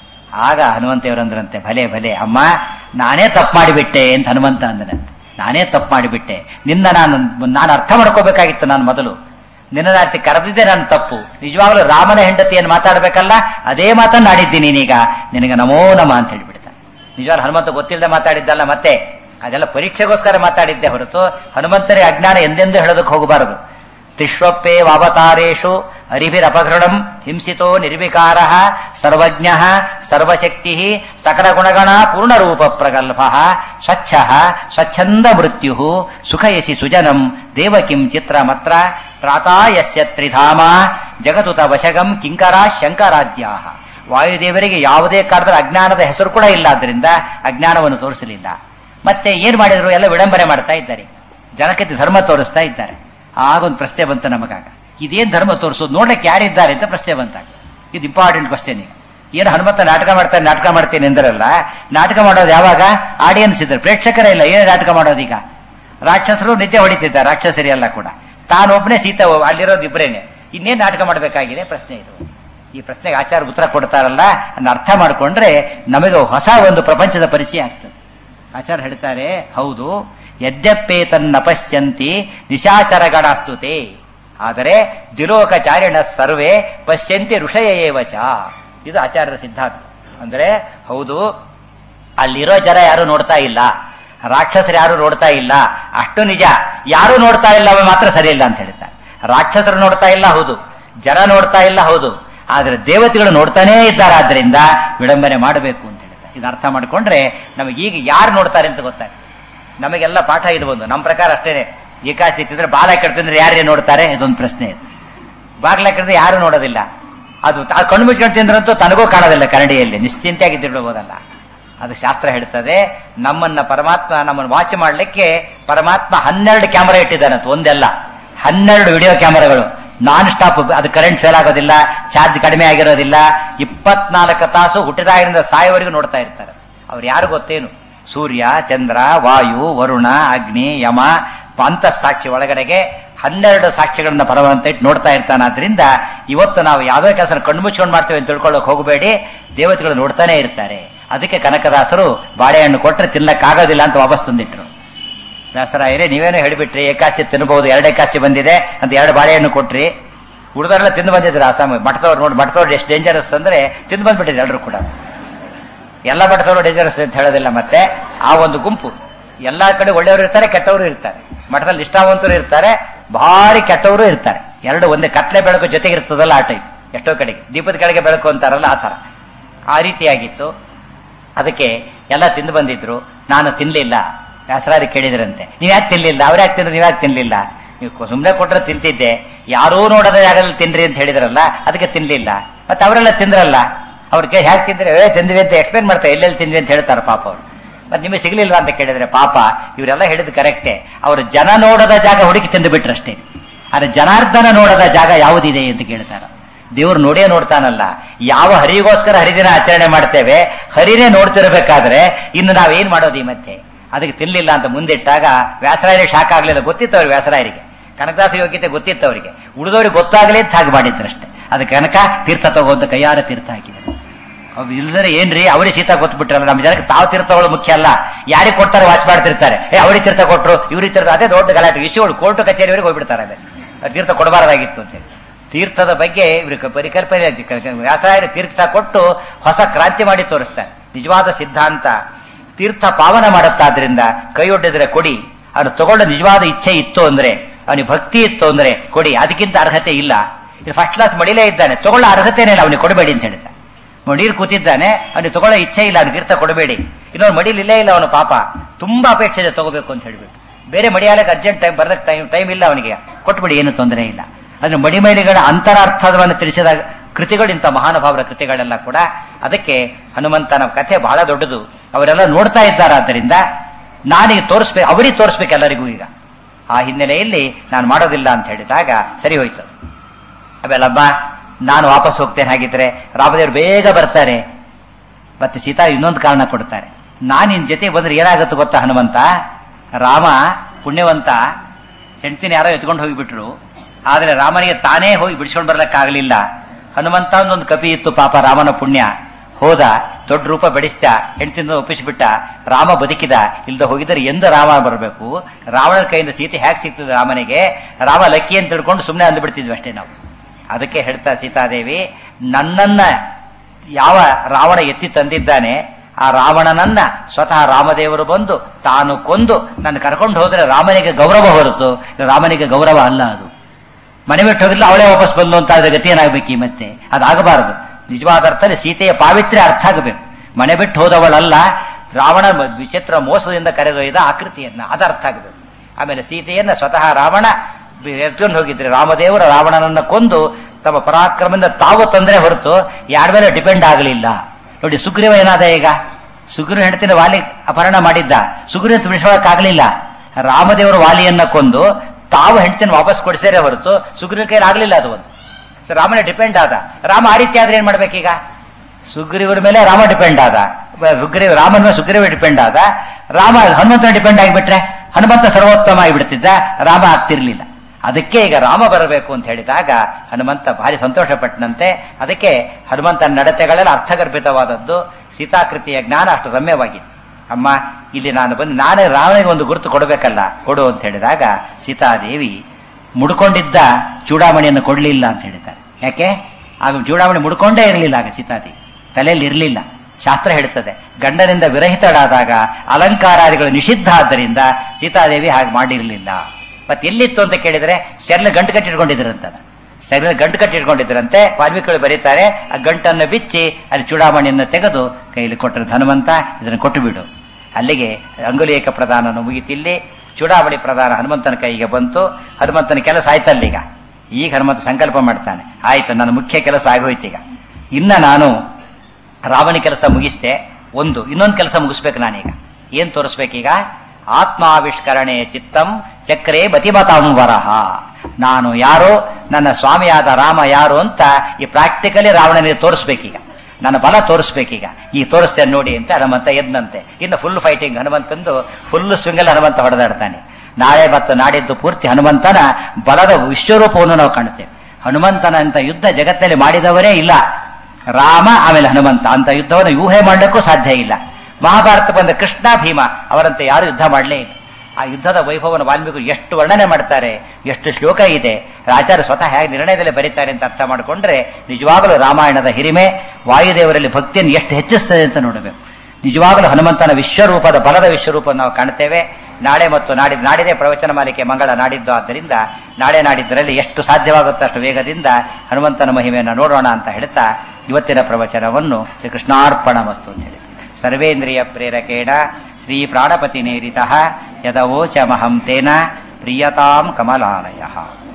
ಆಗ ಹನುಮಂತೇವರಂದ್ರಂತೆ ಭಲೆ ಭಲೆ ಅಮ್ಮ ನಾನೇ ತಪ್ಪು ಮಾಡಿಬಿಟ್ಟೆ ಅಂತ ಹನುಮಂತ ಅಂದನಂತೆ ನಾನೇ ತಪ್ಪು ಮಾಡಿಬಿಟ್ಟೆ ನಿನ್ನ ನಾನು ನಾನು ಅರ್ಥ ಮಾಡ್ಕೋಬೇಕಾಗಿತ್ತು ನಾನು ಮೊದಲು ನಿನ್ನ ನಾತಿ ಕರೆದಿದ್ದೆ ನನ್ನ ತಪ್ಪು ನಿಜವಾಗ್ಲೂ ರಾಮನ ಹೆಂಡತಿಯನ್ನು ಮಾತಾಡ್ಬೇಕಲ್ಲ ಅದೇ ಮಾತನ್ನು ಆಡಿದ್ದೀನಿ ನೀನೀಗ ನಿನಗೆ ನಮೋ ನಮ ಅಂತ ಹೇಳ್ಬಿಡ್ತಾನೆ ನಿಜವಾಗ್ಲೂ ಹನುಮಂತ ಗೊತ್ತಿಲ್ಲದೆ ಮಾತಾಡಿದ್ದಲ್ಲ ಮತ್ತೆ ಅದೆಲ್ಲ ಪರೀಕ್ಷೆಗೋಸ್ಕರ ಮಾತಾಡಿದ್ದೆ ಹೊರತು ಹನುಮಂತರೇ ಅಜ್ಞಾನ ಎಂದೆಂದೂ ಹೇಳೋದಕ್ಕೆ ಹೋಗಬಾರದು ತಿಶ್ವಪ್ಪೇ ವಾವತಾರೇಶು ಅರಿಭಿರಪಘೃಣಂ ಹಿಂಸಿತೋ ನಿರ್ವಿಕಾರ ಸರ್ವಜ್ಞ ಸರ್ವಶಕ್ತಿ ಸಕಲ ಗುಣಗಣ ಪೂರ್ಣರೂಪ ಪ್ರಗಲ್ಭ ಸ್ವಚ್ಛ ಸ್ವಚ್ಛಂದ ಮೃತ್ಯು ಸುಖಯಸಿ ಸುಜನಂ ದೇವಕಿಂ ಚಿತ್ರಮತ್ರ ತ್ರಾತಾಯಸ್ಯ ತ್ರಿಧಾಮ ಜಗತುತ ವಶಗಂ ಕಿಂಕರ ಶಂಕರಾದ್ಯಾ ವಾಯುದೇವರಿಗೆ ಯಾವುದೇ ಕಾಲದಲ್ಲಿ ಅಜ್ಞಾನದ ಹೆಸರು ಕೂಡ ಇಲ್ಲ ಆದ್ದರಿಂದ ಅಜ್ಞಾನವನ್ನು ತೋರಿಸಲಿಲ್ಲ ಮತ್ತೆ ಏನ್ ಮಾಡಿದ್ರು ಎಲ್ಲ ವಿಡಂಬನೆ ಮಾಡ್ತಾ ಇದ್ದಾರೆ ಜನಕ್ಕೆ ಧರ್ಮ ತೋರಿಸ್ತಾ ಇದ್ದಾರೆ ಆಗೊಂದು ಪ್ರಶ್ನೆ ಬಂತು ನಮಗಾಗ ಇದೇನ್ ಧರ್ಮ ತೋರಿಸೋದು ನೋಡ್ಲಿಕ್ಕೆ ಯಾರಿದ್ದಾರೆ ಅಂತ ಪ್ರಶ್ನೆ ಬಂತಾಗ ಇದು ಇಂಪಾರ್ಟೆಂಟ್ ಕ್ವಶನ್ ಈಗ ಏನು ಹನುಮಂತ ನಾಟಕ ಮಾಡ್ತಾನೆ ನಾಟಕ ಮಾಡ್ತೀನಿ ಎಂದ್ರಲ್ಲ ನಾಟಕ ಮಾಡೋದು ಯಾವಾಗ ಆಡಿಯನ್ಸ್ ಇದ್ದಾರೆ ಪ್ರೇಕ್ಷಕರೇ ಇಲ್ಲ ಏನೇ ನಾಟಕ ಮಾಡೋದು ಈಗ ರಾಕ್ಷಸರು ನಿದ್ದೆ ಹೊಡಿತಿದ್ದಾರೆ ರಾಕ್ಷಸರಿ ಎಲ್ಲ ಕೂಡ ತಾನೊಬ್ಬನೇ ಸೀತಾ ಅಲ್ಲಿರೋದು ಇಬ್ಬರೇನೆ ಇನ್ನೇನ್ ನಾಟಕ ಮಾಡಬೇಕಾಗಿದೆ ಪ್ರಶ್ನೆ ಇದು ಈ ಪ್ರಶ್ನೆಗೆ ಆಚಾರ ಉತ್ತರ ಕೊಡ್ತಾರಲ್ಲ ಅದನ್ನ ಅರ್ಥ ಮಾಡಿಕೊಂಡ್ರೆ ನಮಗೆ ಹೊಸ ಒಂದು ಪ್ರಪಂಚದ ಪರಿಚಯ ಆಗ್ತದೆ ಆಚಾರ್ಯ ಹೇಳ್ತಾರೆ ಹೌದು ಯದ್ಯಪ್ಪೇ ತನ್ನ ಪಶ್ಯಂತಿ ನಿಶಾಚರಗಣಸ್ತುತೆ ಆದರೆ ದ್ವಿಲೋಕಚಾರಿಣ ಸರ್ವೇ ಪಶ್ಯಂತಿ ಋಷಯ ಏವಚ ಇದು ಆಚಾರ್ಯರ ಸಿದ್ಧಾಂತ ಅಂದ್ರೆ ಹೌದು ಅಲ್ಲಿರೋ ಜನ ಯಾರು ನೋಡ್ತಾ ಇಲ್ಲ ರಾಕ್ಷಸರು ಯಾರು ನೋಡ್ತಾ ಇಲ್ಲ ಅಷ್ಟು ನಿಜ ಯಾರು ನೋಡ್ತಾ ಇಲ್ಲ ಅವ ಮಾತ್ರ ಸರಿ ಇಲ್ಲ ಅಂತ ಹೇಳ್ತಾರೆ ರಾಕ್ಷಸರು ನೋಡ್ತಾ ಇಲ್ಲ ಹೌದು ಜನ ನೋಡ್ತಾ ಇಲ್ಲ ಹೌದು ಆದ್ರೆ ದೇವತೆಗಳು ನೋಡ್ತಾನೇ ಇದ್ದಾರೆ ಆದ್ರಿಂದ ವಿಡಂಬನೆ ಮಾಡಬೇಕು ಅಂತ ಹೇಳ್ತಾರೆ ಇದು ಅರ್ಥ ಮಾಡ್ಕೊಂಡ್ರೆ ನಮಗೆ ಈಗ ಯಾರು ನೋಡ್ತಾರೆ ಅಂತ ಗೊತ್ತಾಗ್ತದೆ ನಮಗೆಲ್ಲ ಪಾಠ ಇದು ಒಂದು ನಮ್ಮ ಪ್ರಕಾರ ಅಷ್ಟೇನೆ ಏಕಾಶಿ ತಿಂದ್ರೆ ಬಾಲ ಕೆಡ್ತಿದ್ರೆ ಯಾರೇ ನೋಡ್ತಾರೆ ಇದೊಂದು ಪ್ರಶ್ನೆ ಇದು ಬಾಗ್ಲ ಕೆಡದ್ರೆ ಯಾರು ನೋಡೋದಿಲ್ಲ ಅದು ತ- ಕಣ್ಣು ಮುಚ್ಕೊಂಡು ತಿಂದ್ರಂತೂ ತನಗೂ ಕಾಣೋದಿಲ್ಲ ಕನ್ನಡಿಯಲ್ಲಿ ನಿಶ್ಚಿಂತೆಯಾಗಿ ತಿಳ್ಬೋದಲ್ಲ ಅದು ಶಾಸ್ತ್ರ ಹೇಳ್ತದೆ ನಮ್ಮನ್ನ ಪರಮಾತ್ಮ ನಮ್ಮನ್ನು ವಾಚ್ ಮಾಡ್ಲಿಕ್ಕೆ ಪರಮಾತ್ಮ ಹನ್ನೆರಡು ಕ್ಯಾಮರಾ ಇಟ್ಟಿದ್ದಾನಂತ ಒಂದೆಲ್ಲ ಹನ್ನೆರಡು ವಿಡಿಯೋ ಕ್ಯಾಮರಾಗಳು ನಾನ್ ಸ್ಟಾಪ್ ಅದು ಕರೆಂಟ್ ಫೇಲ್ ಆಗೋದಿಲ್ಲ ಚಾರ್ಜ್ ಕಡಿಮೆ ಆಗಿರೋದಿಲ್ಲ ಇಪ್ಪತ್ನಾಲ್ಕು ತಾಸು ಹುಟ್ಟಿದಾಗಿನಿಂದ ಸಾಯವರೆಗೂ ನೋಡ್ತಾ ಇರ್ತಾರೆ ಅವ್ರು ಯಾರು ಗೊತ್ತೇನು ಸೂರ್ಯ ಚಂದ್ರ ವಾಯು ವರುಣ ಅಗ್ನಿ ಯಮ ಅಂತ ಸಾಕ್ಷಿ ಒಳಗಡೆಗೆ ಹನ್ನೆರಡು ಸಾಕ್ಷಿಗಳನ್ನ ಪರವಂತ ಇಟ್ಟು ನೋಡ್ತಾ ಇರ್ತಾನಾದ್ರಿಂದ ಇವತ್ತು ನಾವು ಯಾವುದೇ ಕೆಲಸ ಕಣ್ಣು ಮುಚ್ಕೊಂಡು ಮಾಡ್ತೇವೆ ಅಂತ ತಿಳ್ಕೊಳ್ಳೋಕೆ ಹೋಗಬೇಡಿ ದೇವತೆಗಳು ನೋಡ್ತಾನೆ ಇರ್ತಾರೆ ಅದಕ್ಕೆ ಕನಕದಾಸರು ಬಾಳೆಹಣ್ಣು ಕೊಟ್ಟರೆ ತಿನ್ನಕ್ಕಾಗೋದಿಲ್ಲ ಅಂತ ವಾಪಸ್ ತಂದಿಟ್ರು ದಾಸರಾಯರೇ ನೀವೇನೋ ಹೇಳಿಬಿಟ್ರಿ ಏಕಾಶಿ ತಿನ್ನಬಹುದು ಎರಡು ಏಕಾಶಿ ಬಂದಿದೆ ಅಂತ ಎರಡು ಬಾಳೆಹಣ್ಣು ಕೊಟ್ರಿ ಹುಡುಗರೆಲ್ಲ ತಿಂದು ಬಂದಿದ್ರು ಆಸಾಮ ಮಠದವ್ರು ನೋಡಿ ಮಠದವ್ರು ಎಷ್ಟು ಡೇಂಜರಸ್ ಅಂದ್ರೆ ತಿಂದು ಬಂದ್ಬಿಟ್ಟಿದ್ರು ಎಲ್ಲರೂ ಕೂಡ ಎಲ್ಲ ಮಠದವರು ಡೇಂಜರಸ್ ಅಂತ ಹೇಳೋದಿಲ್ಲ ಮತ್ತೆ ಆ ಒಂದು ಗುಂಪು ಎಲ್ಲಾ ಕಡೆ ಒಳ್ಳೆಯವರು ಇರ್ತಾರೆ ಕೆಟ್ಟವರು ಇರ್ತಾರೆ ಮಠದಲ್ಲಿ ನಿಷ್ಠಾವಂತರು ಇರ್ತಾರೆ ಭಾರಿ ಕೆಟ್ಟವರು ಇರ್ತಾರೆ ಎರಡು ಒಂದೇ ಕತ್ಲೆ ಬೆಳಕು ಜೊತೆಗೆ ಇರ್ತದಲ್ಲ ಆ ಟೈಪ್ ಎಷ್ಟೋ ಕಡೆಗೆ ದೀಪದ ಕೆಳಗೆ ಬೆಳಕು ಅಂತಾರಲ್ಲ ಆ ಥರ ಆ ರೀತಿಯಾಗಿತ್ತು ಅದಕ್ಕೆ ಎಲ್ಲ ತಿಂದು ಬಂದಿದ್ರು ನಾನು ತಿನ್ಲಿಲ್ಲ ವ್ಯಾಸರಾರಿ ಕೇಳಿದ್ರಂತೆ ನೀವ್ ಯಾಕೆ ತಿನ್ಲಿಲ್ಲ ಅವ್ರು ಯಾಕೆ ತಿಂದ್ರು ನೀವ್ ಯಾಕೆ ತಿನ್ಲಿಲ್ಲ ನೀವು ಸುಮ್ಮನೆ ಕೊಟ್ರೆ ತಿಂತಿದ್ದೆ ಯಾರೂ ನೋಡದ ಜಾಗದಲ್ಲಿ ತಿನ್ರಿ ಅಂತ ಹೇಳಿದ್ರಲ್ಲ ಅದಕ್ಕೆ ತಿನ್ಲಿಲ್ಲ ಮತ್ತೆ ಅವರೆಲ್ಲ ತಿಂದ್ರಲ್ಲ ಅವ್ರಿಗೆ ಹೇಗೆ ತಿಂದ್ರೆ ಏ ತಿಂದ್ವಿ ಅಂತ ಎಕ್ಸ್ಪ್ಲೇನ್ ಮಾಡ್ತಾರೆ ಎಲ್ಲೆಲ್ಲಿ ತಿಂದ್ವಿ ಅಂತ ಹೇಳ್ತಾರೆ ಪಾಪ ಅವರು ಮತ್ತೆ ನಿಮಗೆ ಸಿಗ್ಲಿಲ್ವಾ ಅಂತ ಕೇಳಿದ್ರೆ ಪಾಪ ಇವರೆಲ್ಲ ಹೇಳಿದ್ ಕರೆಕ್ಟೇ ಅವರು ಜನ ನೋಡದ ಜಾಗ ಹುಡುಕಿ ತಿಂದು ಬಿಟ್ರಷ್ಟೇ ಆದ್ರೆ ಜನಾರ್ದನ ನೋಡದ ಜಾಗ ಯಾವುದಿದೆ ಅಂತ ಕೇಳ್ತಾರೆ ದೇವ್ರು ನೋಡೇ ನೋಡ್ತಾನಲ್ಲ ಯಾವ ಹರಿಗೋಸ್ಕರ ಹರಿದಿನ ಆಚರಣೆ ಮಾಡ್ತೇವೆ ಹರಿನೇ ನೋಡ್ತಿರ್ಬೇಕಾದ್ರೆ ಇನ್ನು ನಾವೇನ್ ಮಾಡೋದು ಈ ಮಧ್ಯೆ ಅದಕ್ಕೆ ತಿನ್ಲಿಲ್ಲ ಅಂತ ಮುಂದಿಟ್ಟಾಗ ವ್ಯಾಸರಾಯರಿಗೆ ಶಾಖ ಆಗ್ಲಿಲ್ಲ ಗೊತ್ತಿತ್ತು ಅವ್ರಿಗೆ ವ್ಯಾಸರಾಯರಿಗೆ ಕನಕದಾಸ ಯೋಗ್ಯತೆ ಗೊತ್ತಿತ್ತು ಅವರಿಗೆ ಉಳಿದವ್ರಿಗೆ ಗೊತ್ತಾಗಲೇ ಅಂತ ಹಾಗೆ ಮಾಡಿದ್ರಷ್ಟೇ ಅದಕ್ಕೆ ಕನಕ ತೀರ್ಥ ತಗೋಂತ ಕೈಯಾರ ತೀರ್ಥ ಹಾಕಿದರು ಅವ್ ಇಲ್ದರೆ ಏನ್ರಿ ಅವರೇ ಶೀತ ಗೊತ್ತಬಿಟ್ರಲ್ಲ ನಮ್ಮ ಜನಕ್ಕೆ ತಾವು ತೀರ್ಥ ತಗೊಳ್ಳೋ ಮುಖ್ಯ ಅಲ್ಲ ಯಾರಿಗೆ ಕೊಡ್ತಾರೆ ವಾಚ್ ಮಾಡ್ತಿರ್ತಾರೆ ಏ ಅವ್ರಿಗೆ ತೀರ್ಥ ಕೊಟ್ರು ಇವ್ರಿಗೆ ತೀರ್ಥ ಅದೇ ದೊಡ್ಡ ಗಲಾಟೆ ವಿಷಯಗಳು ಕೋರ್ಟ್ ಕಚೇರಿವರೆಗೆ ಹೋಗ್ಬಿಡ್ತಾರೆ ಅದೇ ಅದು ತೀರ್ಥ ಕೊಡಬಾರದಾಗಿತ್ತು ಅಂತೇಳಿ ತೀರ್ಥದ ಬಗ್ಗೆ ಇವ್ರಿಗೆ ಪರಿಕಲ್ಪನೆ ಐತಿ. ಕ- ಕ- ವ್ಯಾಸರಾಯರ ತೀರ್ಥ ಕೊಟ್ಟು ಹೊಸ ಕ್ರಾಂತಿ ಮಾಡಿ ತೋರಿಸ್ತಾರೆ ನಿಜವಾದ ಸಿದ್ಧಾಂತ ತೀರ್ಥ ಪಾವನ ಮಾಡುತ್ತಾದ್ರಿಂದ ಕೈಯೊಡ್ಡಿದ್ರೆ ಕೊಡಿ ಅವನು ತಗೊಳ್ಳೋ ನಿಜವಾದ ಇಚ್ಛೆ ಇತ್ತು ಅಂದ್ರೆ ಅವನಿಗೆ ಭಕ್ತಿ ಇತ್ತು ಅಂದ್ರೆ ಕೊಡಿ ಅದಕ್ಕಿಂತ ಅರ್ಹತೆ ಇಲ್ಲ ಫಸ್ಟ್ ಕ್ಲಾಸ್ ಮಡಿಲೇ ಇದ್ದಾನೆ ತಗೊಳ್ಳೋ ಅರ್ಹತೆನೇ ಇಲ್ಲ ಅವನಿಗೆ ಕೊಡಬೇಡಿ ಅಂತ ಹೇಳಿದ ಮಡೀರ್ ಕೂತಿದ್ದಾನೆ ಅವನಿಗೆ ತಗೊಳ್ಳೋ ಇಚ್ಛೆ ಇಲ್ಲ ಅವ್ನಿಗೆ ತೀರ್ಥ ಕೊಡಬೇಡಿ ಇನ್ನೊಂದು ಮಡಿಲಿಲ್ಲೇ ಇಲ್ಲ ಅವನು ಪಾಪ ತುಂಬಾ ಅಪೇಕ್ಷೆ ಇದೆ ತಗೋಬೇಕು ಅಂತ ಹೇಳ್ಬಿಟ್ಟು ಬೇರೆ ಮಡಿಯಾಲಕ್ಕೆ ಅರ್ಜೆಂಟ್ ಟೈಮ್ ಬರದಕ್ಕೆ ಟೈಮ್ ಟೈಮ್ ಇಲ್ಲ ಅವನಿಗೆ ಕೊಟ್ಬಿಡಿ ಏನು ತೊಂದರೆ ಇಲ್ಲ ಅಂದ್ರೆ ಮಡಿಮೇಲಿಗಳ ಅಂತರಾರ್ಥವನ್ನು ತಿಳಿಸಿದ ಕೃತಿಗಳು ಇಂಥ ಮಹಾನುಭಾವರ ಕೃತಿಗಳೆಲ್ಲ ಕೂಡ ಅದಕ್ಕೆ ಹನುಮಂತನ ಕಥೆ ಬಹಳ ದೊಡ್ಡದು ಅವರೆಲ್ಲ ನೋಡ್ತಾ ಇದ್ದಾರಾದ್ದರಿಂದ ನಾನೀಗ ತೋರಿಸ್ಬೇಕು ಅವರಿಗೆ ತೋರಿಸ್ಬೇಕು ಎಲ್ಲರಿಗೂ ಈಗ ಆ ಹಿನ್ನೆಲೆಯಲ್ಲಿ ನಾನು ಮಾಡೋದಿಲ್ಲ ಅಂತ ಹೇಳಿದಾಗ ಸರಿ ಹೋಯ್ತು ಅವೆಲ್ಲಮ್ಮ ನಾನು ವಾಪಸ್ ಹೋಗ್ತೇನೆ ಹಾಗಿದ್ರೆ ರಾಮದೇವರು ಬೇಗ ಬರ್ತಾರೆ ಮತ್ತೆ ಸೀತಾ ಇನ್ನೊಂದು ಕಾರಣ ಕೊಡ್ತಾರೆ ನಾನು ನಿನ್ ಜೊತೆ ಬಂದ್ರೆ ಏನಾಗುತ್ತೆ ಗೊತ್ತಾ ಹನುಮಂತ ರಾಮ ಪುಣ್ಯವಂತ ಹೆಂಡ್ತಿನ ಯಾರೋ ಎತ್ಕೊಂಡು ಹೋಗಿಬಿಟ್ರು ಆದ್ರೆ ರಾಮನಿಗೆ ತಾನೇ ಹೋಗಿ ಬಿಡಿಸ್ಕೊಂಡು ಬರ್ಲಿಕ್ಕಾಗಲಿಲ್ಲ ಹನುಮಂತ ಒಂದು ಕಪಿ ಇತ್ತು ಪಾಪ ರಾಮನ ಪುಣ್ಯ ಹೋದ ದೊಡ್ಡ ರೂಪ ಬೆಳೆಸ್ತ ಹೆಂಡ್ತಿಂದ ಒಪ್ಪಿಸಿಬಿಟ್ಟ ರಾಮ ಬದುಕಿದ ಇಲ್ದ ಹೋಗಿದ್ರೆ ಎಂದ ರಾಮ ಬರಬೇಕು ರಾವಣನ ಕೈಯಿಂದ ಸೀತೆ ಹ್ಯಾಕ್ ಸಿಗ್ತದೆ ರಾಮನಿಗೆ ರಾಮ ಲಕ್ಕಿ ಅಂತ ತಿಳ್ಕೊಂಡು ಸುಮ್ಮನೆ ಅಂದ್ಬಿಡ್ತಿದ್ವಿ ಅಷ್ಟೇ ನಾವು ಅದಕ್ಕೆ ಹೇಳ್ತಾ ಸೀತಾದೇವಿ ನನ್ನನ್ನ ಯಾವ ರಾವಣ ಎತ್ತಿ ತಂದಿದ್ದಾನೆ ಆ ರಾವಣನನ್ನ ಸ್ವತಃ ರಾಮದೇವರು ಬಂದು ತಾನು ಕೊಂದು ನನ್ನ ಕರ್ಕೊಂಡು ಹೋದ್ರೆ ರಾಮನಿಗೆ ಗೌರವ ಹೊರತು ರಾಮನಿಗೆ ಗೌರವ ಅಲ್ಲ ಅದು ಮನೆ ಬಿಟ್ಟು ಹೋಗಿಲ್ಲ ಅವಳೇ ವಾಪಸ್ ಬಂದು ಅಂತ ಆದ್ರೆ ಗತಿ ಏನಾಗ್ಬೇಕು ಈ ಮತ್ತೆ ಅದಾಗಬಾರದು ನಿಜವಾದ ಅರ್ಥದಲ್ಲಿ ಸೀತೆಯ ಪಾವಿತ್ರ್ಯ ಅರ್ಥ ಆಗಬೇಕು ಮನೆ ಬಿಟ್ಟು ಹೋದವಳಲ್ಲ ರಾವಣ ಮ- ವಿಚಿತ್ರ ಮೋಸದಿಂದ ಕರೆದೊಯ್ದ ಆಕೃತಿಯನ್ನ ಅದು ಅರ್ಥ ಆಗಬೇಕು ಆಮೇಲೆ ಸೀತೆಯನ್ನ ಸ್ವತಃ ರಾವಣ ಬಿ- ಎತ್ಕೊಂಡು ಹೋಗಿದ್ರೆ ರಾಮದೇವರು ರಾವಣನನ್ನ ಕೊಂದು ತಮ್ಮ ಪರಾಕ್ರಮದಿಂದ ತಾವು ತಂದ್ರೆ ಹೊರತು ಯಾರ ಮೇಲೆ ಡಿಪೆಂಡ್ ಆಗಲಿಲ್ಲ ನೋಡಿ ಸುಗ್ರೀವ ಏನಾದ ಈಗ ಸುಗ್ರೀವ ಹೆಂಡತಿನ ವಾಲಿ ಅಪಹರಣ ಮಾಡಿದ್ದ ಸುಗ್ರೀವ ಬಿಡಿಸೋಕ್ಕಾಗಲಿಲ್ಲ ರಾಮದೇವರು ವಾಲಿಯನ್ನ ಕೊಂದು ತಾವು ಹೆಂಡತಿನ ವಾಪಸ್ ಕೊಡಿಸಿರೇ ಹೊರತು ಸುಗ್ರೀವ ಕೈಲಿ ಆಗ್ಲಿಲ್ಲ ಅದು ಒಂದು ಸೊ ರಾಮನೇ ಡಿಪೆಂಡ್ ಆದ ರಾಮ ಆ ರೀತಿ ಆದ್ರೆ ಏನ್ ಮಾಡ್ಬೇಕೀಗ ಸುಗ್ರೀವರ ಮೇಲೆ ರಾಮ ಡಿಪೆಂಡ್ ಆದ ಬ- ಸುಗ್ರೀವ ರಾಮನ ಮೇಲೆ ಸುಗ್ರೀವ ಡಿಪೆಂಡ್ ಆದ ರಾಮ ಹನುಮಂತನ ಡಿಪೆಂಡ್ ಆಗಿಬಿಟ್ರೆ ಹನುಮಂತ ಸರ್ವೋತ್ತಮ ಆಗಿಬಿಡ್ತಿದ್ದ ರಾಮ ಆಗ್ತಿರ್ಲಿಲ್ಲ ಅದಕ್ಕೆ ಈಗ ರಾಮ ಬರಬೇಕು ಅಂತ ಹೇಳಿದಾಗ ಹನುಮಂತ ಭಾರಿ ಸಂತೋಷ ಪಟ್ಟನಂತೆ ಅದಕ್ಕೆ ಹನುಮಂತನ ನಡತೆಗಳೆಲ್ಲ ಅರ್ಥಗರ್ಭಿತವಾದದ್ದು ಸೀತಾಕೃತಿಯ ಜ್ಞಾನ ಅಷ್ಟು ರಮ್ಯವಾಗಿತ್ತು ಅಮ್ಮ ಇಲ್ಲಿ ನಾನು ಬಂದು ನಾನೇ ರಾವಣಿಗೆ ಒಂದು ಗುರುತು ಕೊಡಬೇಕಲ್ಲ ಕೊಡು ಅಂತ ಹೇಳಿದಾಗ ಸೀತಾದೇವಿ ಮುಡ್ಕೊಂಡಿದ್ದ ಚೂಡಾಮಣಿಯನ್ನು ಕೊಡಲಿಲ್ಲ ಅಂತ ಹೇಳಿದ್ದಾರೆ ಯಾಕೆ ಆಗ ಚೂಡಾಮಣಿ ಮುಡ್ಕೊಂಡೇ ಇರಲಿಲ್ಲ ಆಗ ಸೀತಾದೇವಿ ತಲೆಯಲ್ಲಿ ಇರಲಿಲ್ಲ ಶಾಸ್ತ್ರ ಹೇಳ್ತದೆ ಗಂಡನಿಂದ ವಿರಹಿತಳಾದಾಗ ಅಲಂಕಾರಾದಿಗಳು ನಿಷಿದ್ಧ ಆದ್ದರಿಂದ ಸೀತಾದೇವಿ ಹಾಗೆ ಮಾಡಿರಲಿಲ್ಲ ಮತ್ತೆ ಎಲ್ಲಿತ್ತು ಅಂತ ಕೇಳಿದ್ರೆ ಸೆರ್ಲ ಗಂಟು ಕಟ್ಟಿಟ್ಕೊಂಡಿದ್ರಂತದ ಸೆರ್ಲ ಗಂಟು ಕಟ್ಟಿಟ್ಕೊಂಡಿದ್ರಂತೆ ವಾಲ್ಮೀಕಿಗಳು ಬರೀತಾರೆ ಆ ಗಂಟನ್ನು ಬಿಚ್ಚಿ ಅಲ್ಲಿ ಚೂಡಾಮಣಿಯನ್ನು ತೆಗೆದು ಕೈಲಿ ಕೊಟ್ಟರು ಹನುಮಂತ ಇದನ್ನು ಕೊಟ್ಟು ಬಿಡು ಅಲ್ಲಿಗೆ ಅಂಗುಲೇಕ ಪ್ರಧಾನನು ಮುಗಿತಿಲ್ಲಿ ಚೂಡಾಮಣಿ ಪ್ರಧಾನ ಹನುಮಂತನ ಕೈಗೆ ಬಂತು ಹನುಮಂತನ ಕೆಲಸ ಆಯ್ತಲ್ಲೀಗ ಈಗ ಹನುಮಂತ ಸಂಕಲ್ಪ ಮಾಡ್ತಾನೆ ಆಯ್ತು ನನ್ನ ಮುಖ್ಯ ಕೆಲಸ ಆಗೋಯ್ತೀಗ ಇನ್ನ ನಾನು ರಾವಣಿ ಕೆಲಸ ಮುಗಿಸ್ದೆ ಒಂದು ಇನ್ನೊಂದು ಕೆಲಸ ಮುಗಿಸ್ಬೇಕು ನಾನೀಗ ಏನ್ ತೋರಿಸ್ಬೇಕೀಗ ಆತ್ಮಾವಿಷ್ಕರಣೆ ಚಿತ್ತಂ ಚಕ್ರೇ ಮತಿಮತಾನುವರಹ ನಾನು ಯಾರು ನನ್ನ ಸ್ವಾಮಿಯಾದ ರಾಮ ಯಾರು ಅಂತ ಈ ಪ್ರಾಕ್ಟಿಕಲಿ ರಾವಣನಿಗೆ ತೋರಿಸ್ಬೇಕೀಗ ನನ್ನ ಬಲ ತೋರಿಸ್ಬೇಕೀಗ ಈ ತೋರಿಸ್ತೇನೆ ನೋಡಿ ಅಂತ ಹನುಮಂತ ಎದ್ದಂತೆ ಇನ್ನು ಫುಲ್ ಫೈಟಿಂಗ್ ಹನುಮಂತಂದು ಫುಲ್ ಸ್ವಿಂಗಲ್ ಹನುಮಂತ ಹೊಡೆದಾಡ್ತಾನೆ ನಾಳೆ ಮತ್ತು ನಾಡಿದ್ದು ಪೂರ್ತಿ ಹನುಮಂತನ ಬಲದ ವಿಶ್ವರೂಪವನ್ನು ನಾವು ಕಾಣುತ್ತೇವೆ ಹನುಮಂತನ ಅಂತ ಯುದ್ಧ ಜಗತ್ತಿನಲ್ಲಿ ಮಾಡಿದವರೇ ಇಲ್ಲ ರಾಮ ಆಮೇಲೆ ಹನುಮಂತ ಅಂತ ಯುದ್ಧವನ್ನು ಊಹೆ ಮಾಡಲಿಕ್ಕೂ ಸಾಧ್ಯ ಇಲ್ಲ ಮಹಾಭಾರತ ಬಂದ ಕೃಷ್ಣ ಭೀಮ ಅವರಂತೆ ಯಾರು ಯುದ್ಧ ಮಾಡಲೇ ಇಲ್ಲ ಆ ಯುದ್ಧದ ವೈಭವವನ್ನು ವಾಲ್ಮೀಕಿ ಎಷ್ಟು ವರ್ಣನೆ ಮಾಡ್ತಾರೆ ಎಷ್ಟು ಶ್ಲೋಕ ಇದೆ ಆಚಾರ್ಯ ಸ್ವತಃ ಹೇಗೆ ನಿರ್ಣಯದಲ್ಲಿ ಬರೀತಾರೆ ಅಂತ ಅರ್ಥ ಮಾಡಿಕೊಂಡ್ರೆ ನಿಜವಾಗಲೂ ರಾಮಾಯಣದ ಹಿರಿಮೆ ವಾಯುದೇವರಲ್ಲಿ ಭಕ್ತಿಯನ್ನು ಎಷ್ಟು ಹೆಚ್ಚಿಸ್ತದೆ ಅಂತ ನೋಡಬೇಕು ನಿಜವಾಗಲೂ ಹನುಮಂತನ ವಿಶ್ವರೂಪದ ಬಲದ ವಿಶ್ವರೂಪ ನಾವು ಕಾಣ್ತೇವೆ ನಾಳೆ ಮತ್ತು ನಾಡಿದ್ದು ನಾಡಿದೇ ಪ್ರವಚನ ಮಾಲಿಕೆ ಮಂಗಳ ನಾಡಿದ್ದು ಆದ್ದರಿಂದ ನಾಳೆ ನಾಡಿದ್ದರಲ್ಲಿ ಎಷ್ಟು ಸಾಧ್ಯವಾಗುತ್ತೋ ಅಷ್ಟು ವೇಗದಿಂದ ಹನುಮಂತನ ಮಹಿಮೆಯನ್ನು ನೋಡೋಣ ಅಂತ ಹೇಳ್ತಾ ಇವತ್ತಿನ ಪ್ರವಚನವನ್ನು ಶ್ರೀ ಕೃಷ್ಣಾರ್ಪಣ ವಸ್ತು ಅಂತ ಹೇಳಿದೆ ಸರ್ವೇಂದ್ರಿಯ ಪ್ರೇರಕೇಣ ಶ್ರೀ ಪ್ರಾಣಪತಿ ನೇರಿತ ಯದವೋಚಮಹಂ ತೇನ ಪ್ರಿಯತಾಂ ಕಮಲಾಲಯ